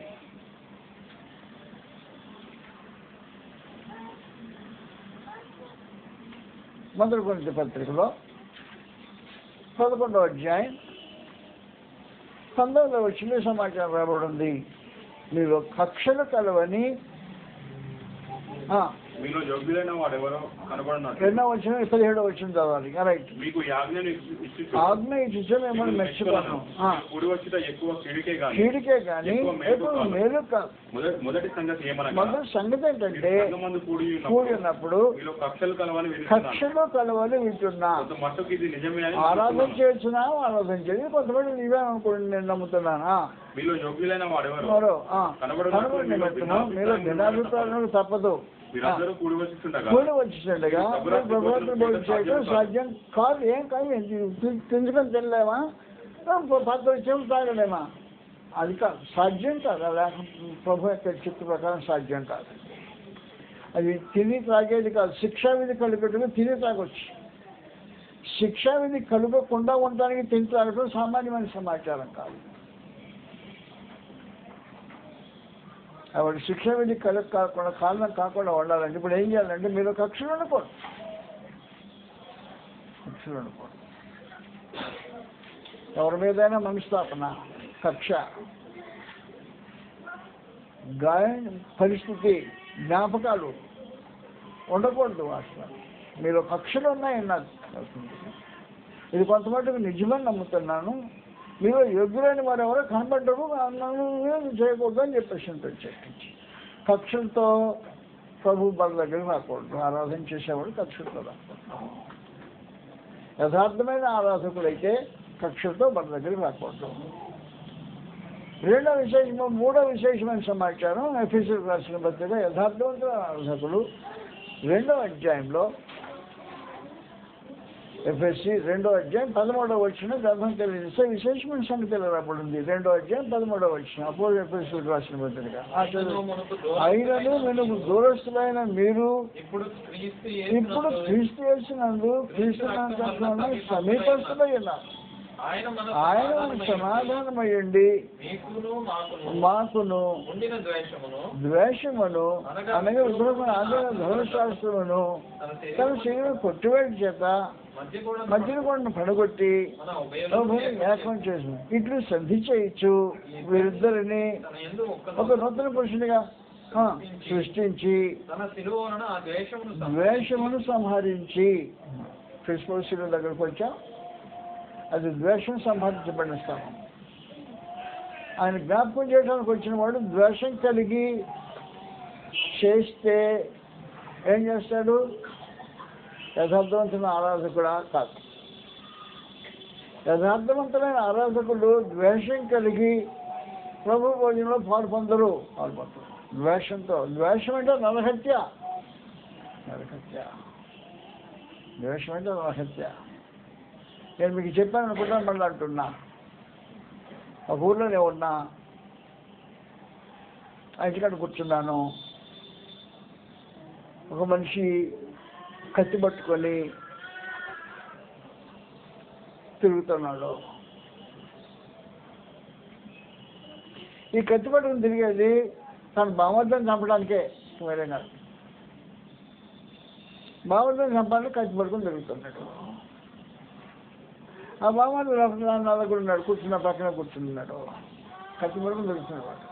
మొదటి గురించి పత్రికలో పదకొండవ అధ్యాయం పంతొమ్మిదవ వచ్చిన సమాచారం రాబడింది మీరు కక్షలు కలవని ఆ, మీలో యోగ్యులైన వాడెవరో కనబడినట్టు రెండవ వచ్చిన పదిహేడవ వచ్చిన చదవాలి రైట్ మీకు యాజ్ఞను ఇచ్చి ఆజ్ఞ ఇచ్చే మిమ్మల్ని మెచ్చుకోను ఆ, కుడి వచ్చిన ఎక్కువ కీడికే గాని కీడికే కానీ ఎక్కువ మేలు ఎప్పుడు కాదు. మేలు కాదు మొదటి మొదటి సంగతి ఏమనగా మొదటి సంగతి ఏంటంటే మంది కూడి కూడి ఉన్నప్పుడు ఉన్నప్పుడు మీలో కక్షలు కలవని వినిస్తున్నాను కక్షలో కలవని వింటున్నా కొంత మట్టుకు ఇది నిజమే అని ఆరాధన నమ్ముతున్నాను. చేసినా ఆరాధన చేసి కొంతమంది నీవే అనుకోండి నేను నమ్ముతున్నానా మీలో యోగ్యులైన వాడెవరో మరో ఆ, కనబడినప్పుడు కనబడి మీలో నిమిత్తము మీరు భిన్నాభిప్రాయాలకు తప్పదు మీరందరూ కూడి వచ్చిస్తుండగా కూడి వచ్చిండగా ప్రభుత్వం భోజనం చేయడం సాధ్యం కాదు ఏం కాదు ఏం తి- తించుకొని తినలేమా పత్ర వచ్చేమి తాగలేమా అది కాదు సాధ్యం కాదు అలా ప్రభు యొక్క చిత్త ప్రకారం సాధ్యం కాదు అది తిని తాగేది కాదు శిక్షా విధి కలిపెట్టుకుని తిని తాగొచ్చు శిక్షా విధి కలుగకుండా ఉండడానికి తిని తాగడం సామాన్యమైన సమాచారం కాదు కాబట్టి శిక్ష విధి కలుగు కాకుండా కారణం కాకుండా ఉండాలంటే ఇప్పుడు ఏం చేయాలంటే మీరు కక్షలు ఉండకూడదు కక్షలు ఉండకూడదు ఎవరి మీదైనా మనస్తాపన కక్ష గాయం పరిస్థితి జ్ఞాపకాలు ఉండకూడదు వాస్తవం మీరు కక్షలు ఉన్నాయని నాకు తెలుస్తుంది. ఇది కొంతమట్టుకు నిజమని నమ్ముతున్నాను మీరు యోగ్యులైన వారు ఎవరో కనబడ్డరు నన్ను ఏం చేయకూడదు అని చెప్పేసి ఉంటుంది చెప్పించి కక్షలతో ప్రభు బల దగ్గరికి రాకూడదు ఆరాధన చేసేవాడు కక్షలతో రాకూడదు యథార్థమైన ఆరాధకుడైతే కక్షలతో బల దగ్గరికి రాకూడదు రెండో విశేషము మూడో విశేషమైన సమాచారం ఎఫీసీలకు రాసిన పత్రిక యథార్థవంతుల ఆరాధకులు రెండో అధ్యాయంలో ఎఫ్ఎస్సి రెండో అధ్యాయం పదమూడవ వచ్చిన గ్రంథం తెలియజేస్తే విశేషమైన సంగతి రాబడింది రెండో అధ్యాయం పదమూడవ వచ్చిన అపో ఎఫ్ఎస్సి రాసిన పత్రిక ఆ చదువు. మనకు అయినను మేము దూరస్తులైన మీరు ఇప్పుడు క్రీస్తు ఇప్పుడు యేసునందు క్రీస్తు చేసినందు క్రీస్తు సమీపస్తులై ఉన్నారు ఆయన మన ఆయన సమాధానమై సమాధానమయ్యండి మీకును మాకును మాకును ఉండిన ద్వేషమును ద్వేషమును అనగా విగ్రహం ఆధార ధర్మశాస్త్రమును తన తన శరీరము శరీరం కొట్టివేటి చేత మధ్య కూడా మధ్యన కూడా పడగొట్టి మన ఉభయలను ఉభయం ఏకం చేసింది ఇట్లు సంధి చేయొచ్చు వీరిద్దరిని తన ఎందు ఒక్క ఒక నూతన పురుషునిగా ఆ, సృష్టించి తన శిలువ వలన ఆ ద్వేషమును సం- ద్వేషమును సంహరించి క్రిస్మస్ దగ్గరకు వచ్చాం అది ద్వేషం సంహరించబడిన స్థలం ఆయన జ్ఞాపకం చేయడానికి వచ్చిన వాడు ద్వేషం కలిగి చేస్తే ఏం చేస్తాడు యథార్థవంతమైన ఆరాధకుడా కాదు యథార్థవంతమైన ఆరాధకుడు ద్వేషం కలిగి ప్రభు భోజనంలో పాల్పొందరు పాల్పొందరు ద్వేషంతో ద్వేషం అంటే నరహత్య నరహత్య ద్వేషం అంటే నరహత్య నేను మీకు చెప్పాను అనుకుంటాను మళ్ళీ అంటున్నా ఒక ఊర్లో నేను ఉన్నా ఆ ఇంటికాడ కూర్చున్నాను ఒక మనిషి కత్తి పట్టుకొని తిరుగుతున్నాడు ఈ కత్తి పట్టుకుని తిరిగేది తన బామర్థం చంపడానికే వేరే కాదు బామర్థం చంపడానికి కత్తి పట్టుకుని తిరుగుతున్నాడు ఆ బామర్థం నా దగ్గర ఉన్నాడు కూర్చున్న పక్కన కూర్చున్నాడు కత్తి పట్టుకుని తిరుగుతున్నాడు వాడు.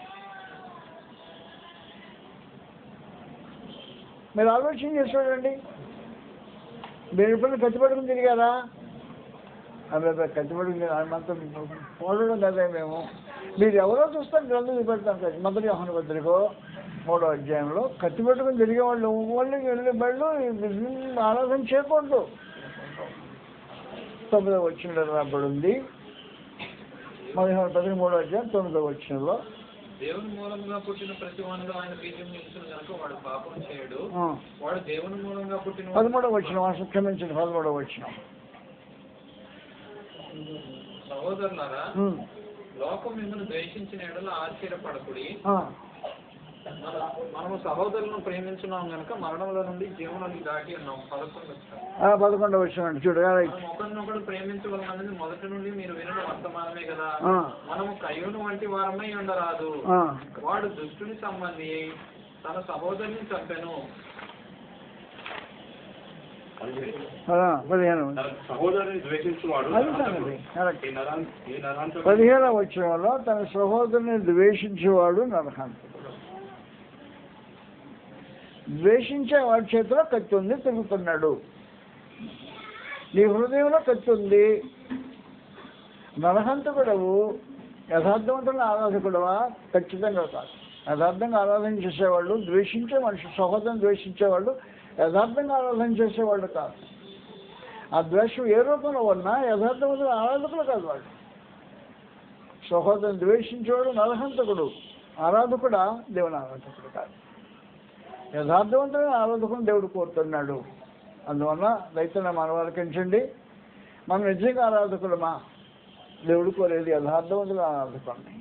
మీరు ఆలోచన చేసి చూడండి మీరు ఎప్పుడైనా కత్తి పట్టుకుని తిరిగారా అదే కత్తి పట్టుకుని మనతో పోవడం కదా మేము మీరు ఎవరో చూస్తారు గ్రంథం చూపెడతాం కదా మొదటి యోహన పత్రికో మూడో అధ్యాయంలో కత్తి పట్టుకుని తిరిగే వాళ్ళు వాళ్ళు వెళ్ళి బళ్ళు ఆరాధన చేయకూడదు తొమ్మిదో వచ్చిన రాబడి ఉంది పదిహేను పదిహేను మూడో అధ్యాయం తొమ్మిదో వచ్చినలో దేవుని మూలంగా పుట్టిన ప్రతి వానిలో ఆయన బీజం నిలుచును కనుక వాడు పాపం చేయడు వాడు దేవుని మూలంగా పుట్టిన వాడు పదమూడో వచ్చిన క్షమించండి పదమూడో వచ్చిన సహోదరులారా లోకం మిమ్మల్ని ద్వేషించిన ఎడల ఆశ్చర్యపడకుడి మన మనము సహోదరులను ప్రేమించున్నాం గనుక మరణంలో నుండి జీవనానికి దాటి ఉన్నాం పదకొండు వచ్చాం పదకొండో వచ్చిన చూడు మనం ఒకరినొకరు ప్రేమించవలనది మొదటి నుండి మీరు వినడం వర్తమానమే కదా ఆ, మనము కయ్యూను వంటి వారమై ఉండరాదు ఆ, వాడు దుష్టుని సంబంధి అయి తన సహోదరుని చంపెను ఆ, పదిహేను తన సహోదరుని ద్వేషించువాడు అది సంగతి కరెక్ట్ ఈ నరాన్ ఈ నరాంతకుడు పదిహేనవ వచ్చినంలో తన సహోదరుని ద్వేషించేవాడు నరకాంతుడు ద్వేషించే వాడి చేతిలో కత్తి ఉంది తిరుగుతున్నాడు నీ హృదయంలో కత్తి ఉంది నరహంతకుడవు యథార్థవంతుల ఆరాధకుడవా ఖచ్చితంగా కాదు యథార్థంగా ఆరాధన చేసేవాళ్ళు ద్వేషించే మనిషి సహోదరం ద్వేషించేవాళ్ళు యథార్థంగా ఆరాధన చేసేవాళ్ళు కాదు ఆ ద్వేషం ఏ రూపంలో ఉన్నా యథార్థవంతుల ఆరాధకులు కాదు వాళ్ళు సహోదరుని ద్వేషించేవాడు నరహంతకుడు ఆరాధకుడా దేవుని ఆరాధకుడు కాదు యథార్థవంతుడైన ఆరాధకుని దేవుడు కోరుతున్నాడు అందువల్ల రైతున్న మనవాలకించండి మనం నిజంగా ఆరాధకులమా దేవుడు కోరేది యథార్థవంతుల ఆరాధకుడిని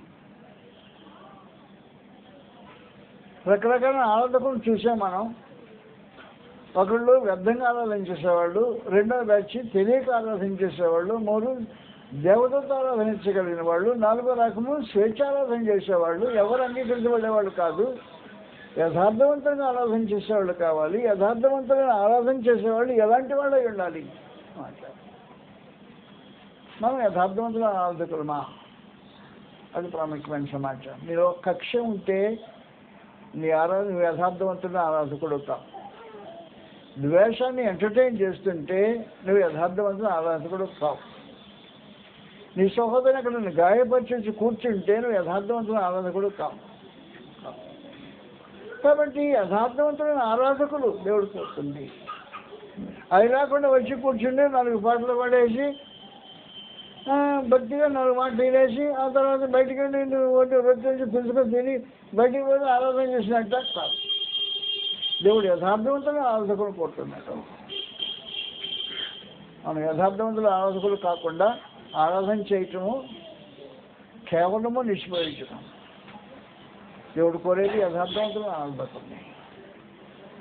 రకరకాల ఆరాధకులను చూసాం మనం ఒకళ్ళు వ్యర్థంగా ఆరాధన చేసేవాళ్ళు రెండో బ్యాచ్ తెలియక ఆరాధన చేసేవాళ్ళు మూడు దేవతతో ఆరాధనించగలిగిన వాళ్ళు నాలుగో రకము స్వేచ్ఛారాధన చేసేవాళ్ళు ఎవరు అంగీకరించబడేవాళ్ళు కాదు యథార్థవంతంగా ఆరాధన చేసేవాళ్ళు కావాలి యథార్థవంతమైన ఆరాధన చేసేవాళ్ళు ఎలాంటి వాళ్ళు అయి ఉండాలి మాట్లాడు మనం యథార్థవంతుల ఆరాధకులమా అది ప్రాముఖ్యమైన సమాచారం మీరు ఒక కక్ష ఉంటే నీ ఆరాధన నువ్వు యథార్థవంతుల ఆరాధకుడు అవుతావు ద్వేషాన్ని ఎంటర్టైన్ చేస్తుంటే నువ్వు యథార్థవంతుల ఆరాధకుడు కావు నీ సహోదరుని అక్కడ నిన్ను గాయపరిచేసి కూర్చుంటే నువ్వు యథార్థవంతుల ఆరాధకుడు కావు కాబట్టి యథార్థవంతులైన ఆరాధకులు దేవుడు కోరుతుంది అది లేకుండా వచ్చి కూర్చుండి నాలుగు పాటలు పడేసి ఆ, భక్తిగా నాలుగు మాటలు తినేసి ఆ తర్వాత బయటికి వెళ్ళి నువ్వు ఒకటి రొట్టె పులుసుకొని తిని బయటికి పోయి ఆరాధన చేసినట్ట కాదు దేవుడు యథార్థవంతులైన ఆరాధకులు కోరుతున్నాడు మనం యథార్థవంతుల ఆరాధకులు కాకుండా ఆరాధన చేయటము కేవలము నిష్పరించడం దేవుడు కోరేది యథార్థవంతులు ఆరాధకుల్ని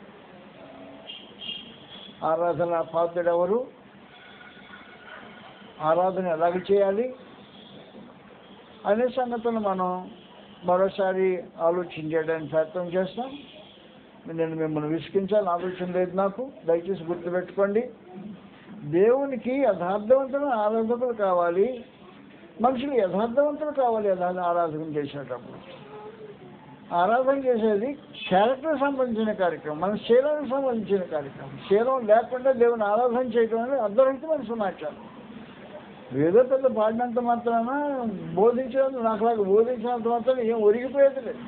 ఆరాధన పాత్రుడు ఎవరు ఆరాధన ఎలాగ చేయాలి అనే సంగతులు మనం మరోసారి ఆలోచించడానికి ప్రయత్నం చేస్తాం నేను మిమ్మల్ని విసిగించాలని ఆలోచన లేదు నాకు దయచేసి గుర్తుపెట్టుకోండి దేవునికి యథార్థవంతమైన ఆరాధకులు కావాలి మనుషులు యథార్థవంతులు కావాలి యథార్థ ఆరాధన చేసేటప్పుడు ఆరాధన చేసేది క్యారెక్టర్ సంబంధించిన కార్యక్రమం మన శీలానికి సంబంధించిన కార్యక్రమం శీలం లేకుండా దేవుని ఆరాధన చేయడం అనేది అర్థరహితమైన సమాచారం ఏదో పెద్ద పాడినంత మాత్రాన బోధించినంత నాకులాగా బోధించినంత మాత్రం ఏం ఒరిగిపోయేది లేదు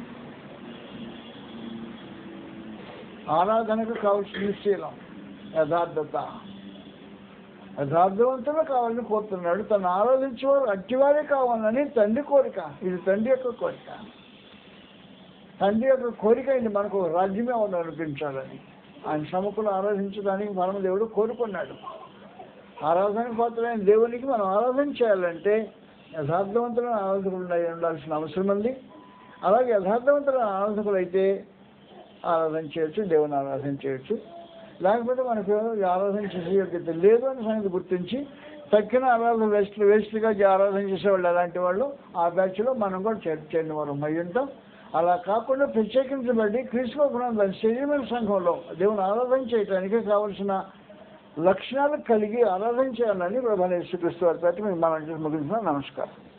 ఆరాధనకు కావాల్సిన శీలం యథార్థత యథార్థవంతులు కావాలని కోరుతున్నాడు తను ఆరాధించేవారు అట్టివారే కావాలని తండ్రి కోరిక ఇది తండ్రి యొక్క కోరిక తండ్రి యొక్క కోరిక ఇది మనకు ఒక రాజ్యమే అవును అనిపించాలని ఆయన సముఖులు ఆరాధించడానికి పరమదేవుడు కోరుకున్నాడు ఆరాధన పాత్రైన దేవునికి మనం ఆరాధన చేయాలంటే యథార్థవంతులైన ఆరాధకులు ఉండాలి ఉండాల్సిన అవసరం ఉంది అలాగే యథార్థవంతులైన ఆరాధకులు అయితే ఆరాధన చేయొచ్చు దేవుని ఆరాధన చేయొచ్చు లేకపోతే మనకు ఈ ఆరాధన చేసే యోగ్యత లేదు అని సంగతి గుర్తించి తక్కిన ఆరాధన వేస్ట్ వేస్ట్గా ఆరాధన చేసేవాళ్ళు అలాంటి వాళ్ళు ఆ బ్యాచ్లో మనం కూడా చేర్ చేరిన వారు అయి ఉంటాం అలా కాకుండా ప్రత్యేకించబడి క్రీస్తు దాని శరీరమైన సంఘంలో దేవుని ఆరాధన చేయడానికి కావలసిన లక్షణాలు కలిగి ఆరాధన చేయాలని ప్రభాని యేసుక్రీస్తు వారి పేట మేము మనం ముగించిన నమస్కారం